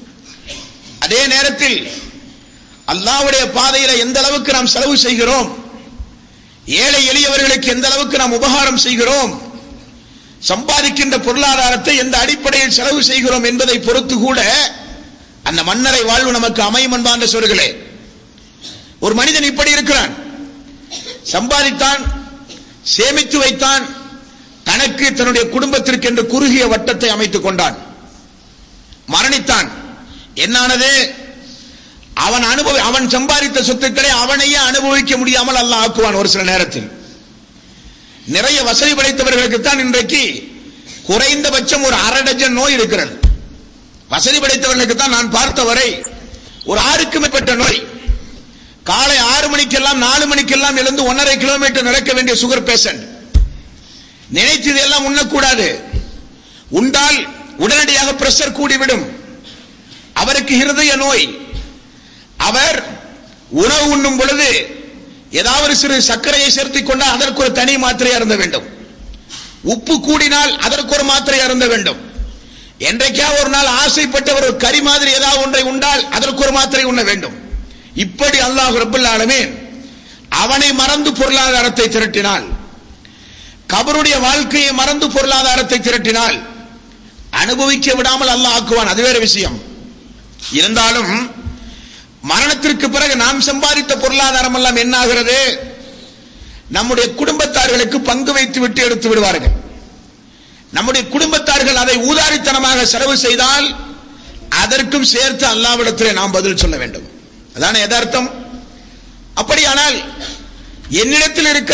அதே நேரத்தில் அல்லாஹ்வுடைய பாதையில எந்த அளவுக்கு நாம் செலவு செய்கிறோம் ஏழை எளியவர்களுக்கு எந்த அளவுக்கு நாம் உபகாரம் செய்கிறோம் சம்பாதிக்கின்ற பொருளாதாரத்தை எந்த அடிப்படையில் செலவு செய்கிறோம் என்பதை பொறுத்து கூட அந்த மன்னரை வாழ்வு நமக்கு அமையும் என்பான்ற சொல்களே ஒரு மனிதன் இப்படி இருக்கிறான் சம்பாதித்தான் சேமித்து வைத்தான் தனக்கு தன்னுடைய குடும்பத்திற்கு என்று குறுகிய வட்டத்தை அமைத்துக் கொண்டான் மரணித்தான் என்னானது அவன் அனுபவி அவன் சம்பாதித்த சொத்துக்களை அவனையே அனுபவிக்க முடியாமல் அல்லாஹ் ஆக்குவான் ஒரு சில நேரத்தில் நிறைய வசதி படைத்தவர்களுக்கு தான் இன்றைக்கு குறைந்தபட்சம் ஒரு அரை டஜன் நோய் இருக்கிறது வசதி படைத்தவர்களுக்கு தான் நான் பார்த்தவரை ஒரு ஆறுக்கு மேற்பட்ட நோய் காலை ஆறு மணிக்கெல்லாம் நாலு மணிக்கெல்லாம் எழுந்து ஒன்றரை கிலோமீட்டர் நடக்க வேண்டிய சுகர் பேஷண்ட் நினைத்தது எல்லாம் உண்ணக்கூடாது உண்டால் உடனடியாக பிரஷர் கூடிவிடும் அவருக்கு இருதய நோய் அவர் உணவு உண்ணும் பொழுது ஏதாவது சிறு சர்க்கரையை சேர்த்துக் கொண்டால் அதற்கு ஒரு தனி மாத்திரை அருந்த வேண்டும் உப்பு கூடினால் அதற்கு ஒரு மாத்திரை அருந்த வேண்டும் என்றைக்கா ஒரு நாள் ஆசைப்பட்ட ஒரு கறி மாதிரி ஏதாவது ஒன்றை உண்டால் அதற்கு ஒரு மாத்திரை உண்ண வேண்டும் இப்படி அல்லாஹ் ரபுல் ஆலமீன் அவனை மறந்து பொருளாதாரத்தை திரட்டினால் கபருடைய வாழ்க்கையை மறந்து பொருளாதாரத்தை திரட்டினால் அனுபவிக்க விடாமல் அல்லாஹ் ஆக்குவான் அது வேற விஷயம் இருந்தாலும் மரணத்திற்கு பிறகு நாம் சம்பாதித்த பொருளாதாரம் எல்லாம் என்ன ஆகிறது நம்முடைய குடும்பத்தார்களுக்கு பங்கு வைத்து விட்டு எடுத்து விடுவார்கள் நம்முடைய குடும்பத்தார்கள் அதை ஊதாரித்தனமாக செலவு செய்தால் அதற்கும் சேர்த்து அல்லாவிடத்திலே நாம் பதில் சொல்ல வேண்டும் அதான யதார்த்தம் அப்படியானால் என்னிடத்தில் இருக்கிற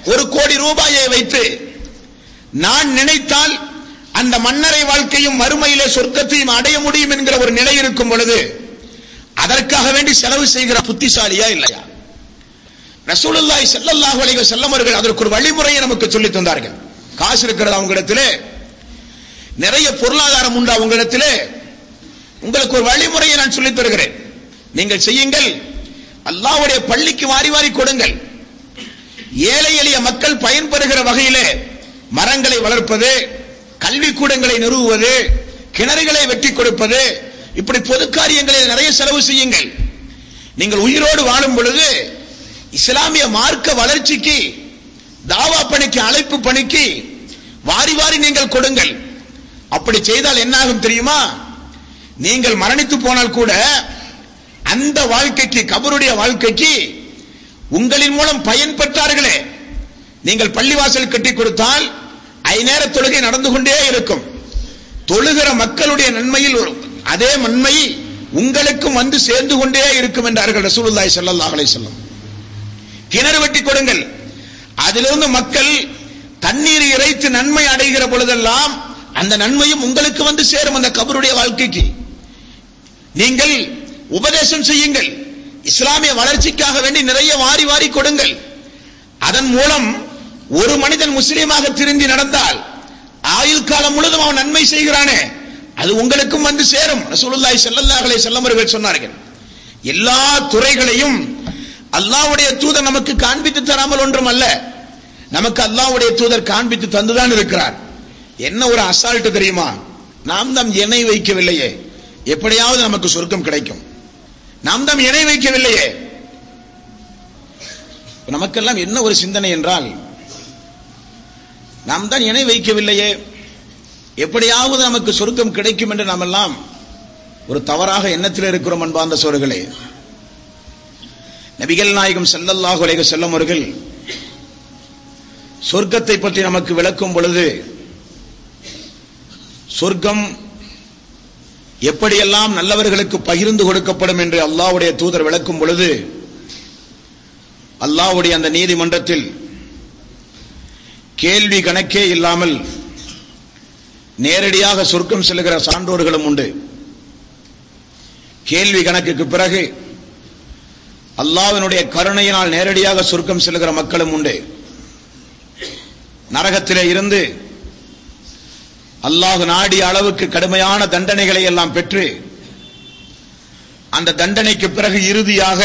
ஒரு கோடி ரூபாயை வைத்து நான் நினைத்தால் அந்த மன்னரை வாழ்க்கையும் மறுமையிலே சொர்க்கத்தையும் அடைய முடியும் என்கிற ஒரு நிலை இருக்கும் பொழுது அதற்காக வேண்டி செலவு செய்கிற புத்திசாலியா இல்லையா ரசூலுல்லாஹி ஸல்லல்லாஹு அலைஹி வஸல்லம் அவர்கள் அதற்கு ஒரு வழிமுறையை நமக்கு சொல்லி தந்தார்கள் காசு இருக்கிறது அவங்களிடத்திலே நிறைய பொருளாதாரம் உண்டு அவங்களிடத்திலே உங்களுக்கு ஒரு வழிமுறையை நான் சொல்லித் தருகிறேன் நீங்கள் செய்யுங்கள் அல்லாஹ்வுடைய பள்ளிக்கு வாரி வாரி கொடுங்கள் ஏழை எளிய மக்கள் பயன்பெறுகிற வகையிலே மரங்களை வளர்ப்பது கல்விக்கூடங்களை நிறுவுவது கிணறுகளை வெட்டி கொடுப்பது இப்படி பொது காரியங்களை நிறைய செலவு செய்யுங்கள் நீங்கள் உயிரோடு வாழும் பொழுது இஸ்லாமிய மார்க்க வளர்ச்சிக்கு தாவா பணிக்கு அழைப்பு பணிக்கு வாரி வாரி நீங்கள் கொடுங்கள் அப்படி செய்தால் என்னாகும் தெரியுமா நீங்கள் மரணித்து போனால் கூட அந்த வாழ்க்கைக்கு கபருடைய வாழ்க்கைக்கு உங்களின் மூலம் பயன் பெற்றார்களே நீங்கள் பள்ளிவாசல் கட்டி கொடுத்தால் ஐநேர தொழுகை நடந்து கொண்டே இருக்கும் தொழுகிற மக்களுடைய நன்மையில் ஒரு- அதே நன்மை உங்களுக்கும் வந்து சேர்ந்து கொண்டே இருக்கும் என்றார்கள் ரசூலுல்லாஹி ஸல்லல்லாஹு அலைஹி வஸல்லம் கிணறு வெட்டி கொடுங்கள் அதிலிருந்து மக்கள் தண்ணீர் இறைத்து நன்மை அடைகிற பொழுதெல்லாம் அந்த நன்மையும் உங்களுக்கு வந்து சேரும் அந்த கபருடைய வாழ்க்கைக்கு நீங்கள் உபதேசம் செய்யுங்கள் இஸ்லாமிய வளர்ச்சிக்காக வேண்டி நிறைய வாரி வாரி கொடுங்கள் அதன் மூலம் ஒரு மனிதன் முஸ்லீமாக திருந்தி நடந்தால் ஆயுள் காலம் முழுதும் அவன் நன்மை செய்கிறானே அது உங்களுக்கும் வந்து சேரும் ரசூலுல்லாஹி ஸல்லல்லாஹு அலைஹி வஸல்லம் அவர்கள் சொன்னார்கள் எல்லா துறைகளையும் அல்லாஹ்வுடைய தூதர் நமக்கு காண்பித்து தராமல் ஒன்றும் அல்ல நமக்கு அல்லாஹ்வுடைய தூதர் காண்பித்து தந்துதான் இருக்கிறார் என்ன ஒரு அசால்ட் தெரியுமா நாம் தான் இணை வைக்கவில்லையே எப்படியாவது நமக்கு சொர்க்கம் கிடைக்கும் நாம் தான் இணை வைக்கவில்லையே நமக்கெல்லாம் என்ன ஒரு சிந்தனை என்றால் நாம் தான் இணை வைக்கவில்லையே எப்படியாவது நமக்கு சொர்க்கம் கிடைக்கும் என்று நாம் எல்லாம் ஒரு தவறாக எண்ணத்தில் இருக்கிறோம் அன்பார்ந்த சோர்களே நபிகள் நாயகம் ஸல்லல்லாஹு அலைஹி வஸல்லம் அவர்கள் சொர்க்கத்தை பற்றி நமக்கு விளக்கும் பொழுது சொர்க்கம் எப்படியெல்லாம் நல்லவர்களுக்கு பகிர்ந்து கொடுக்கப்படும் என்று அல்லாஹ்வுடைய தூதர் விளக்கும் பொழுது அல்லாஹ்வுடைய அந்த நீதிமன்றத்தில் கேள்வி கணக்கே இல்லாமல் நேரடியாக சொர்க்கம் செல்லுகிற சான்றோர்களும் உண்டு கேள்வி கணக்குக்கு பிறகு அல்லாஹ்வினுடைய கருணையினால் நேரடியாக சொர்க்கம் செல்லுகிற மக்களும் உண்டு நரகத்திலே இருந்து அல்லாஹ் நாடிய அளவுக்கு கடுமையான தண்டனைகளை எல்லாம் பெற்று அந்த தண்டனைக்கு பிறகு இறுதியாக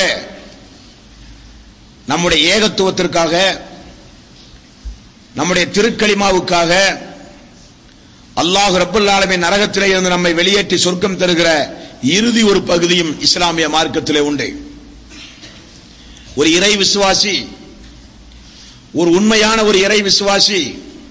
நம்முடைய ஏகத்துவத்திற்காக நம்முடைய திருக்களிமாவுக்காக அல்லாஹ் ரப்பல் ஆலமீன் நரகத்திலே இருந்து நம்மை வெளியேற்றி சொர்க்கம் தருகிற இறுதி ஒரு பகுதியும் இஸ்லாமிய மார்க்கத்திலே உண்டு ஒரு இறை விசுவாசி ஒரு உண்மையான ஒரு இறை விசுவாசி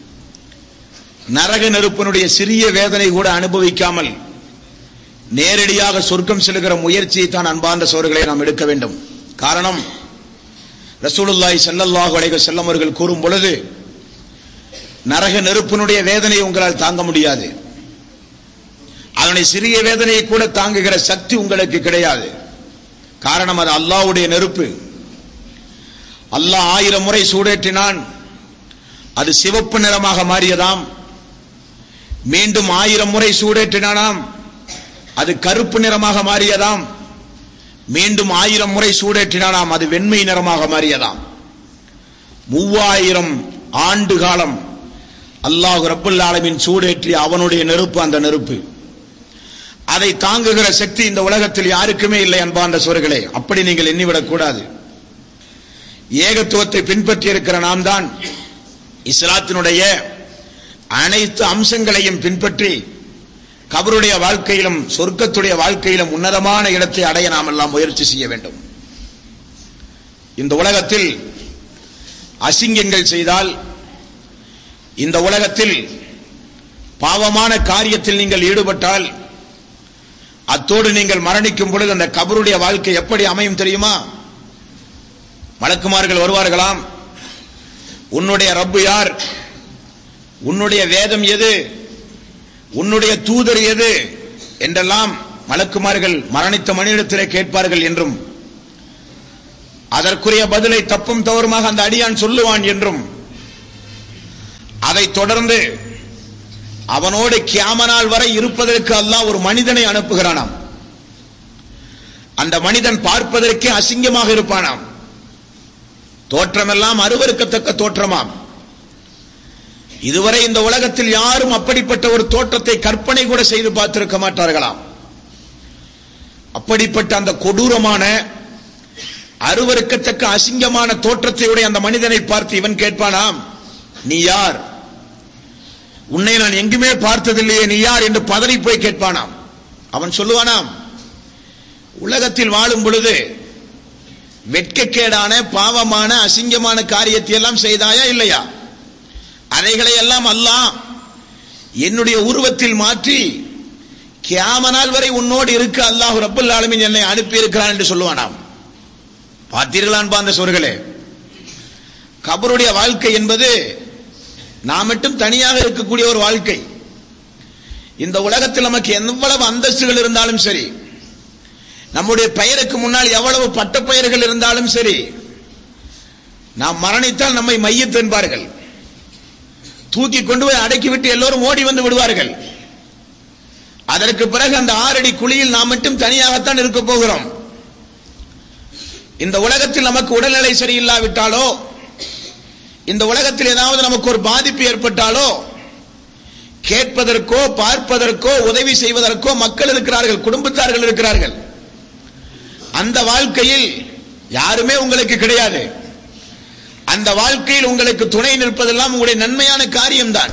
நரக நெருப்பினுடைய சிறிய வேதனை கூட அனுபவிக்காமல் நேரடியாக சொர்க்கம் செல்கிற முயற்சியை தான் அன்பார்ந்த சோர்களை நாம் எடுக்க வேண்டும் காரணம் ரசூலுல்லாஹி ஸல்லல்லாஹு அலைஹி வஸல்லம் அவர்கள் கூறும் பொழுது நரக நெருப்பினுடைய வேதனையை உங்களால் தாங்க முடியாது அதனுடைய சிறிய வேதனையை கூட தாங்குகிற சக்தி உங்களுக்கு கிடையாது காரணம் அது அல்லாஹ்வுடைய நெருப்பு அல்லாஹ் ஆயிரம் முறை சூடேற்றினான் அது சிவப்பு நிறமாக மாறியதாம் மீண்டும் ஆயிரம் முறை சூடேற்றினானாம் அது கருப்பு நிறமாக மாறியதாம் மீண்டும் ஆயிரம் முறை சூடேற்றினானாம் அது வெண்மை நிறமாக மாறியதாம் மூவாயிரம் ஆண்டு காலம் அல்லாஹ் ரப்புல் ஆலமின் சூடேற்றி அவனுடைய நெருப்பு அந்த நெருப்பு அதை தாங்குகிற சக்தி இந்த உலகத்தில் யாருக்குமே இல்லை அன்பார்ந்த சொர்களே அப்படி நீங்கள் எண்ணிவிடக் கூடாது ஏகத்துவத்தை பின்பற்றி இருக்கிற நாம் தான் இஸ்லாத்தினுடைய அனைத்து அம்சங்களையும் பின்பற்றி கபருடைய வாழ்க்கையிலும் சொர்க்கத்துடைய வாழ்க்கையிலும் உன்னதமான இடத்தை அடைய நாம் எல்லாம் முயற்சி செய்ய வேண்டும் இந்த உலகத்தில் அசிங்கங்கள் செய்தால் இந்த உலகத்தில் பாவமான காரியத்தில் நீங்கள் ஈடுபட்டால் அத்தோடு நீங்கள் மரணிக்கும் பொழுது அந்த கபருடைய வாழ்க்கை எப்படி அமையும் தெரியுமா மலக்குமார்கள் வருவார்களாம் உன்னுடைய ரப்பு யார் உன்னுடைய வேதம் எது உன்னுடைய தூதர் எது என்றெல்லாம் மலக்குமார்கள் மரணித்த மனிதத்திலே கேட்பார்கள் என்றும் அதற்குரிய பதிலை தப்பும் தவறுமாக அந்த அடியான் சொல்லுவான் என்றும் அதைத் தொடர்ந்து அவனோடு கியாமனால் வரை இருப்பதற்கு அல்லாஹ் ஒரு மனிதனை அனுப்புகிறானாம் அந்த மனிதன் பார்ப்பதற்கே அசிங்கமாக இருப்பானாம் தோற்றமெல்லாம் அருவருக்கத்தக்க தோற்றமாம் இதுவரை இந்த உலகத்தில் யாரும் அப்படிப்பட்ட ஒரு தோற்றத்தை கற்பனை கூட செய்து பார்த்திருக்க மாட்டார்களாம் அப்படிப்பட்ட அந்த கொடூரமான அருவருக்கத்தக்க அசிங்கமான தோற்றத்தை உடைய அந்த மனிதனை பார்த்து இவன் கேட்பானாம் நீ யார் உன்னை நான் எங்குமே பார்த்ததில்லையே நீ யார் என்று பதறி போய் கேட்பானாம் அவன் சொல்லுவானாம் உலகத்தில் வாழும் பொழுது வெட்கக்கேடான பாவமான அசிங்கமான காரியத்தை எல்லாம் செய்தாயா இல்லையா அதைகளை எல்லாம் அல்லாஹ் என்னுடைய உருவத்தில் மாற்றி கியாமனால் வரை உன்னோடு இருக்க அல்லாஹ் ரப்பல் ஆலமீன் என்னை அனுப்பி இருக்கிறான் என்று சொல்லுவானாம் பார்த்தீர்களா அன்பார்ந்த சோர்களே கபருடைய வாழ்க்கை என்பது நாம் மட்டும் தனியாக இருக்கக்கூடிய ஒரு வாழ்க்கை இந்த உலகத்தில் நமக்கு எவ்வளவு அந்தஸ்துகள் இருந்தாலும் சரி நம்முடைய பெயருக்கு முன்னால் எவ்வளவு பட்ட பெயர்கள் இருந்தாலும் சரி நாம் மரணித்தால் நம்மை மையத் என்பார்கள் தூக்கி கொண்டு போய் அடக்கிவிட்டு எல்லோரும் ஓடி வந்து விடுவார்கள் அதற்கு பிறகு அந்த ஆறடி குழியில் நாம் மட்டும் தனியாகத்தான் இருக்க போகிறோம் இந்த உலகத்தில் நமக்கு உடல்நிலை சரியில்லாவிட்டாலோ இந்த உலகத்தில் ஏதாவது நமக்கு ஒரு பாதிப்பு ஏற்பட்டாலோ கேட்பதற்கோ பார்ப்பதற்கோ உதவி செய்வதற்கோ மக்கள் இருக்கிறார்கள் குடும்பத்தார்கள் இருக்கிறார்கள் அந்த வாழ்க்கையில் யாருமே உங்களுக்கு கிடையாது அந்த வாழ்க்கையில் உங்களுக்கு துணை நிற்பதெல்லாம் உங்களுடைய நன்மையான காரியம்தான்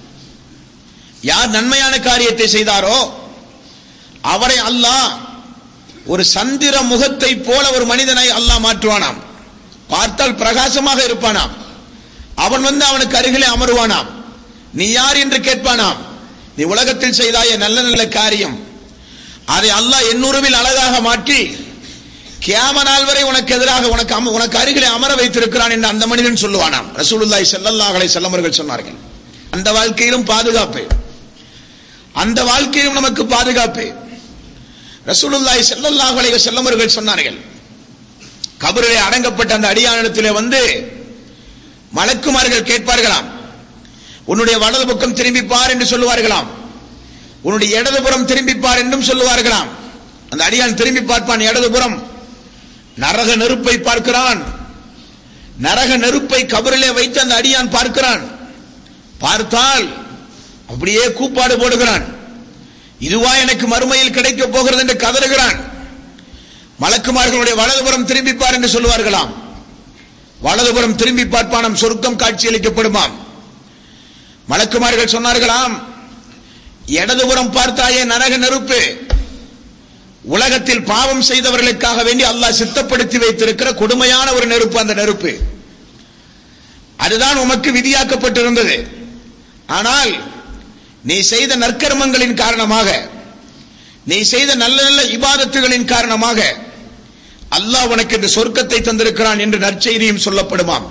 யார் நன்மையான காரியத்தை செய்தாரோ அவரை அல்லாஹ் ஒரு சந்திர முகத்தை போல ஒரு மனிதனை அல்லாஹ் மாற்றுவானாம் பார்த்தால் பிரகாசமாக இருப்பானாம் அவன் வந்து அவனுக்கு அருகிலே அமருவானாம் நீ யார் என்று கேட்பானாம் நீ உலகத்தில் செய்தாய நல்ல நல்ல காரியம் அதை அல்லாஹ் எண்ணுருவில் அழகாக மாற்றி கியாம நாள் வரை உனக்கு எதிராக உனக்கு அம- உனக்கு அருகிலே அமர வைத்திருக்கிறான் என்று அந்த மனிதன் சொல்லுவானாம் ரசூலுல்லாஹி ஸல்லல்லாஹு அலைஹி வஸல்லம் அவர்கள் சொன்னார்கள் அந்த வாழ்க்கையிலும் பாதுகாப்பு அந்த வாழ்க்கையிலும் நமக்கு பாதுகாப்பு ரசூலுல்லாஹி ஸல்லல்லாஹு அலைஹி வஸல்லம் அவர்கள் சொன்னார்கள் கபரிலே அடங்கப்பட்ட அந்த அடியானிடத்திலே வந்து மலக்குமார்கள் கேட்பார்களாம் உன்னுடைய வலது பக்கம் திரும்பி பார் என்று சொல்லுவார்களாம் உன்னுடைய இடதுபுறம் திரும்பி பார் என்றும் சொல்லுவார்களாம் அந்த அடியான் திரும்பி பார்ப்பான் இடதுபுறம் நரக நெருப்பை பார்க்கிறான் நரக நெருப்பை கபரிலே வைத்து அந்த அடியான் பார்க்கிறான் பார்த்தால் அப்படியே கூப்பாடு போடுகிறான் இதுவா எனக்கு மறுமையில் கிடைக்க போகிறது என்று கதறுகிறான் மலக்குமார்களுடைய வலதுபுறம் திரும்பி பார் என்று சொல்லுவார்களாம் வலதுபுறம் திரும்பி பார்ப்பானாம் சொர்க்கம் காட்சியளிக்கப்படுமாம் மலக்குமார்கள் சொன்னார்களாம் இடதுபுறம் பார்த்தாயே நரக நெருப்பு உலகத்தில் பாவம் செய்தவர்களுக்காக வேண்டி அல்லாஹ் சித்தப்படுத்தி வைத்திருக்கிற கொடுமையான ஒரு நெருப்பு அந்த நெருப்பு அதுதான் உமக்கு விதியாக்கப்பட்டிருந்தது ஆனால் நீ செய்த நற்கர்மங்களின் காரணமாக நீ செய்த நல்ல நல்ல இபாதத்துகளின் காரணமாக அல்லாஹ் உனக்கு இந்த சொர்க்கத்தை தந்திருக்கிறான் என்று நற்செய்தியும் சொல்லப்படுமாம்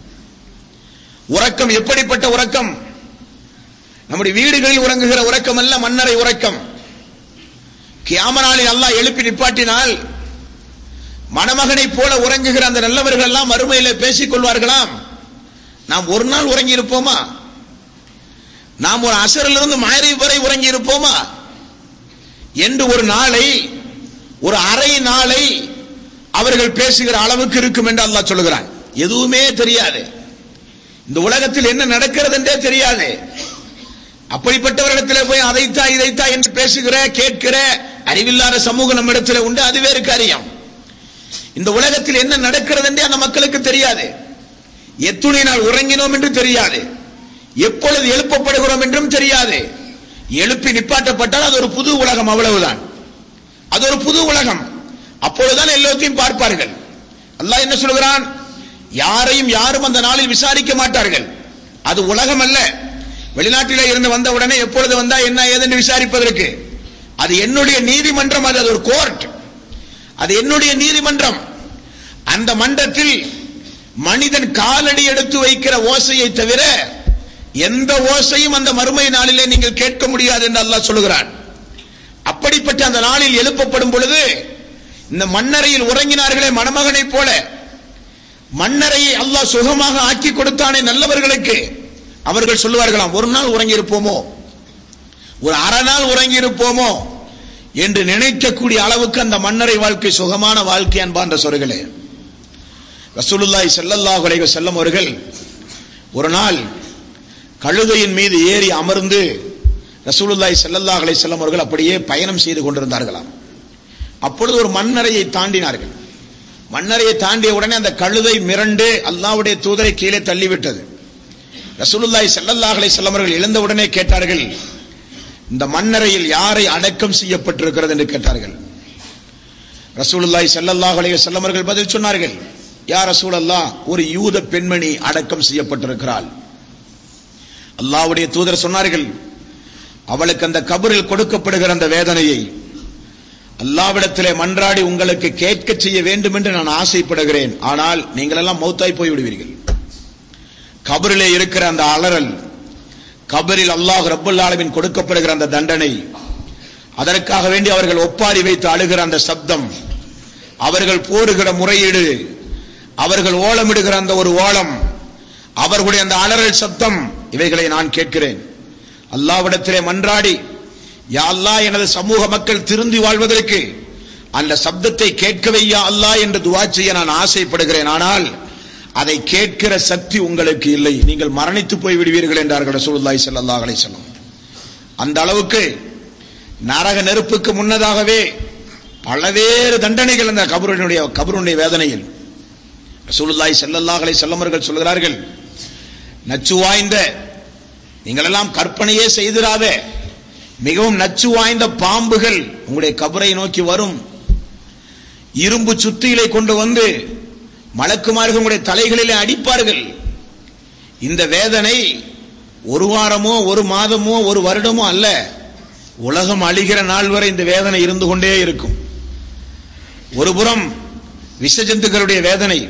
உறக்கம் எப்படிப்பட்ட உறக்கம் நம்முடைய வீடுகளில் உறங்குகிற உறக்கம் அல்ல மன்னரை உறக்கம் கியாமனாலில் அல்லாஹ் எழுப்பி நிப்பாட்டினால் மணமகனைப் போல உறங்குகிற அந்த நல்லவர்கள் எல்லாம் மறுமையில பேசிக் கொள்வார்களாம் நாம் ஒரு நாள் உறங்கி இருப்போமா நாம் ஒரு அசரிலிருந்து மாறி வரை உறங்கி இருப்போமா என்று ஒரு நாளை ஒரு அரை நாளை அவர்கள் பேசுகிற அளவுக்கு இருக்கும் என்று அல்லாஹ் சொல்லுகிறான் எதுவுமே தெரியாது இந்த உலகத்தில் என்ன நடக்கிறது என்றே தெரியாது அப்படிப்பட்டவரிடத்தில் போய் அதைத்தா இதைத்தா என்று பேசுகிற கேட்கிற அறிவில்லாத சமூகம் நம்மிடத்தில் உண்டு அது வேறு காரியம் இந்த உலகத்தில் என்ன நடக்கிறது என்றே அந்த மக்களுக்கு தெரியாது எத்துணை நாள் உறங்கினோம் என்று தெரியாது எப்பொழுது எழுப்பப்படுகிறோம் என்றும் தெரியாது எழுப்பி நிப்பாட்டப்பட்டால் அது ஒரு புது உலகம் அவ்வளவுதான் அது ஒரு புது உலகம் அப்பொழுதுதான் எல்லோத்தையும் பார்ப்பார்கள் அல்லாஹ் என்ன சொல்கிறான் யாரையும் யாரும் அந்த நாளில் விசாரிக்க மாட்டார்கள் அது உலகம் அல்ல வெளிநாட்டிலே இருந்து வந்த உடனே எப்பொழுது வந்தா என்ன ஏதென்று விசாரிப்பதற்கு அது என்னுடைய நீதிமன்றம் அது அது ஒரு கோர்ட் அது என்னுடைய நீதிமன்றம் அந்த மன்றத்தில் மனிதன் காலடி எடுத்து வைக்கிற ஓசையை தவிர எந்த ஓசையும் அந்த மறுமை நாளிலே நீங்கள் கேட்க முடியாது என்று அல்லாஹ் சொல்லுகிறான் அப்படிப்பட்ட அந்த நாளில் எழுப்பப்படும் பொழுது இந்த மண்ணறையில் உறங்கினார்களே மணமகனைப் போல மண்ணறையை அல்லாஹ் சுகமாக ஆக்கி கொடுத்தானே நல்லவர்களுக்கு அவர்கள் சொல்லுவார்களாம் ஒரு நாள் உறங்கி இருப்போமோ ஒரு அரை நாள் உறங்கி இருப்போமோ என்று நினைக்கக்கூடிய அளவுக்கு அந்த மன்னரை வாழ்க்கை சுகமான வாழ்க்கை அன்பான்ற சொற்களே ரசூலுல்லாஹி ஸல்லல்லாஹு அலைஹி வஸல்லம் அவர்கள் ஒரு நாள் கழுதையின் மீது ஏறி அமர்ந்து ரசூலுல்லாஹி ஸல்லல்லாஹு அலைஹி வஸல்லம் அவர்கள் அப்படியே பயணம் செய்து கொண்டிருந்தார்களாம் அப்பொழுது ஒரு மண்ணறையை தாண்டினார்கள் மண்ணறையை தாண்டிய உடனே அந்த கழுதை மிரண்டு அல்லாஹ்வுடைய தூதரை கீழே தள்ளிவிட்டது ரசூலுல்லாஹி ஸல்லல்லாஹு அலைஹி வஸல்லம் அவர்கள் எழுந்த உடனே கேட்டார்கள் இந்த மண்ணறையில் யாரை அடக்கம் செய்யப்பட்டிருக்கிறது என்று கேட்டார்கள் ரசூலுல்லாஹி ஸல்லல்லாஹு அலைஹி வஸல்லம் அவர்கள் பதில் சொன்னார்கள் யா ரசூலல்லாஹ் ஒரு யூத பெண்மணி அடக்கம் செய்யப்பட்டிருக்கிறாள் அல்லாஹ்வுடைய தூதர் சொன்னார்கள் அவளுக்கு அந்த கபரில் கொடுக்கப்படுகிற அந்த வேதனையை அல்லாவிடத்திலே மன்றாடி உங்களுக்கு கேட்க செய்ய வேண்டும் என்று நான் ஆசைப்படுகிறேன் ஆனால் நீங்கள் எல்லாம் மௌத்தாய் போய் விடுவீர்கள் கபரிலே இருக்கிற அந்த அலறல் கபரில் அல்லாஹ் ரப்புல் ஆலமின் கொடுக்கப்படுகிற அந்த தண்டனை அதற்காக வேண்டி அவர்கள் ஒப்பாரி வைத்து அழுகிற அந்த சப்தம் அவர்கள் போடுகிற முறையீடு அவர்கள் ஓலமிடுகிற அந்த ஒரு ஓலம் அவர்களுடைய அந்த அலறல் சப்தம் இவைகளை நான் கேட்கிறேன் அல்லாவிடத்திலே மன்றாடி யா அல்லாஹ் எனது சமூக மக்கள் திருந்தி வாழ்வதற்கு அந்த சப்தத்தை கேட்கவே யா அல்லாஹ் என்று துவா செய்ய நான் ஆசைப்படுகிறேன் ஆனால் அதை கேட்கிற சக்தி உங்களுக்கு இல்லை நீங்கள் மரணித்து போய் விடுவீர்கள் என்றார்கள் ரசூலுல்லாஹி ஸல்லல்லாஹு அலைஹி வஸல்லம் அந்த அளவுக்கு நரக நெருப்புக்கு முன்னதாகவே பலவேறு தண்டனைகள் அந்த கபருடைய கபருடைய வேதனையில் ரசூலுல்லாஹி ஸல்லல்லாஹு அலைஹி வஸல்லம் அவர்கள் சொல்கிறார்கள் நச்சு வாய்ந்த நீங்கள் எல்லாம் கற்பனையே செய்திராத மிகவும் நச்சு வாய்ந்த பாம்புகள் உங்களுடைய கபரை நோக்கி வரும் இரும்பு சுத்தியிலை கொண்டு வந்து மலக்குமார்கள் உங்களுடைய தலைகளிலே அடிப்பார்கள் இந்த வேதனை ஒரு வாரமோ ஒரு மாதமோ ஒரு வருடமோ அல்ல உலகம் அழிகிற நாள் வரை இந்த வேதனை இருந்து கொண்டே இருக்கும் ஒரு புறம் விஷஜந்துக்களுடைய வேதனை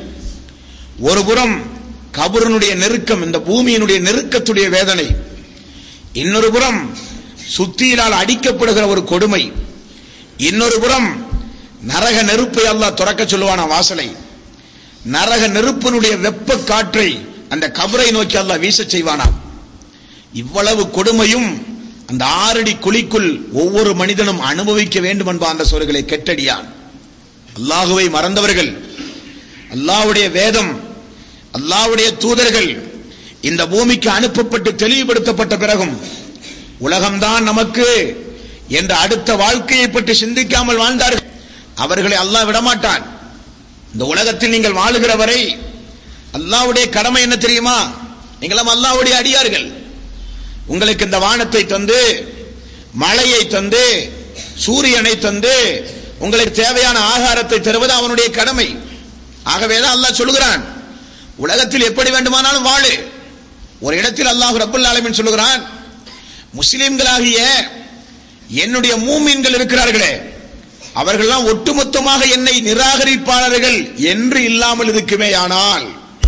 ஒரு புறம் கபருனுடைய நெருக்கம் இந்த பூமியினுடைய நெருக்கத்துடைய வேதனை இன்னொரு புறம் சுத்தியிலால் அடிக்கப்படுகிற ஒரு கொடுமை இன்னொரு புறம் நரக நெருப்பை அல்லாஹ் துறக்க சொல்லுவான வாசலை நரக நெருப்பினுடைய வெப்ப காற்றை அந்த கபரை நோக்கி அல்லாஹ் வீச செய்வானாம் இவ்வளவு கொடுமையும் அந்த ஆறடி குழிக்குள் ஒவ்வொரு மனிதனும் அனுபவிக்க வேண்டும் என்ப அந்த சொற்களை கெட்டடியான் அல்லாஹுவை மறந்தவர்கள் அல்லாஹ்வுடைய வேதம் அல்லாஹ்வுடைய தூதர்கள் இந்த பூமிக்கு அனுப்பப்பட்டு தெளிவுபடுத்தப்பட்ட பிறகும் உலகம்தான் நமக்கு என்ற அடுத்த வாழ்க்கையை பற்றி சிந்திக்காமல் வாழ்ந்தார்கள் அவர்களை அல்லாஹ் விடமாட்டான் இந்த உலகத்தில் நீங்கள் வாழுகிற வரை அல்லாஹ்வுடைய கடமை என்ன தெரியுமா நீங்களும் அல்லாஹ்வுடைய அடியார்கள் உங்களுக்கு இந்த வானத்தை தந்து மழையை தந்து சூரியனை தந்து உங்களுக்கு தேவையான ஆகாரத்தை தருவது அவனுடைய கடமை ஆகவேதான் அல்லாஹ் சொல்லுகிறான் உலகத்தில் எப்படி வேண்டுமானாலும் வாழு ஒரு இடத்தில் அல்லாஹ் ரப்புல் ஆலமீன் சொல்லுகிறான் முஸ்லிம்களாகிய என்னுடைய மூமின்கள் இருக்கிறார்களே அவர்கள்லாம் ஒட்டுமொத்தமாக என்னை நிராகரிப்பாளர்கள் என்று இல்லாமல் இருக்குமே ஆனால்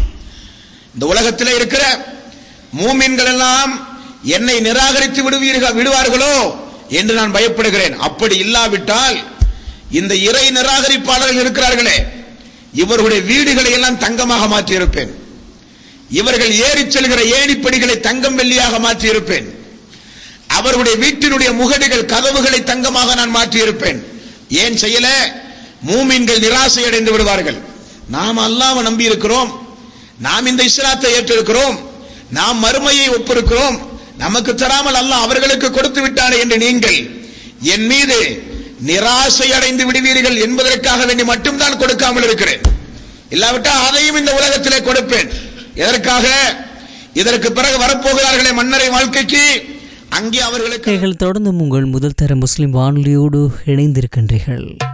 இந்த உலகத்தில் இருக்கிற மூமின்கள் எல்லாம் என்னை நிராகரித்து விடுவீர்கள் விடுவார்களோ என்று நான் பயப்படுகிறேன் அப்படி இல்லாவிட்டால் இந்த இறை நிராகரிப்பாளர்கள் இருக்கிறார்களே இவர்களுடைய வீடுகளை எல்லாம் தங்கமாக மாற்றி இருப்பேன் இவர்கள் ஏறிச் செல்கிற ஏணிப்படிகளை தங்கம் வெள்ளியாக மாற்றி இருப்பேன் அவர்களுடைய வீட்டினுடைய முகடுகள் கதவுகளை தங்கமாக நான் மாற்றி இருப்பேன் ஏன் செய்யல மூமின்கள் நிராசை அடைந்து விடுவார்கள் நாம் அல்லாஹ்வை நம்பி இருக்கிறோம் நாம் இந்த இஸ்லாத்தை ஏற்றிருக்கிறோம் நாம் மறுமையை ஒப்பிருக்கிறோம் நமக்கு தராமல் அல்லாஹ் அவர்களுக்கு கொடுத்து விட்டானே என்று நீங்கள் என் மீது நிராசை அடைந்து விடுவீர்கள் என்பதற்காக வேண்டி மட்டும்தான் கொடுக்காமல் இருக்கிறேன் இல்லாவிட்டால் அதையும் இந்த உலகத்திலே கொடுப்பேன் எதற்காக இதற்கு பிறகு வரப்போகிறார்களே மன்னரை வாழ்க்கைக்கு அங்கே அவர்களுக்கு நீங்கள் தொடர்ந்து உங்கள் முதல் தர முஸ்லிம் வானொலியோடு இணைந்திருக்கின்றீர்கள்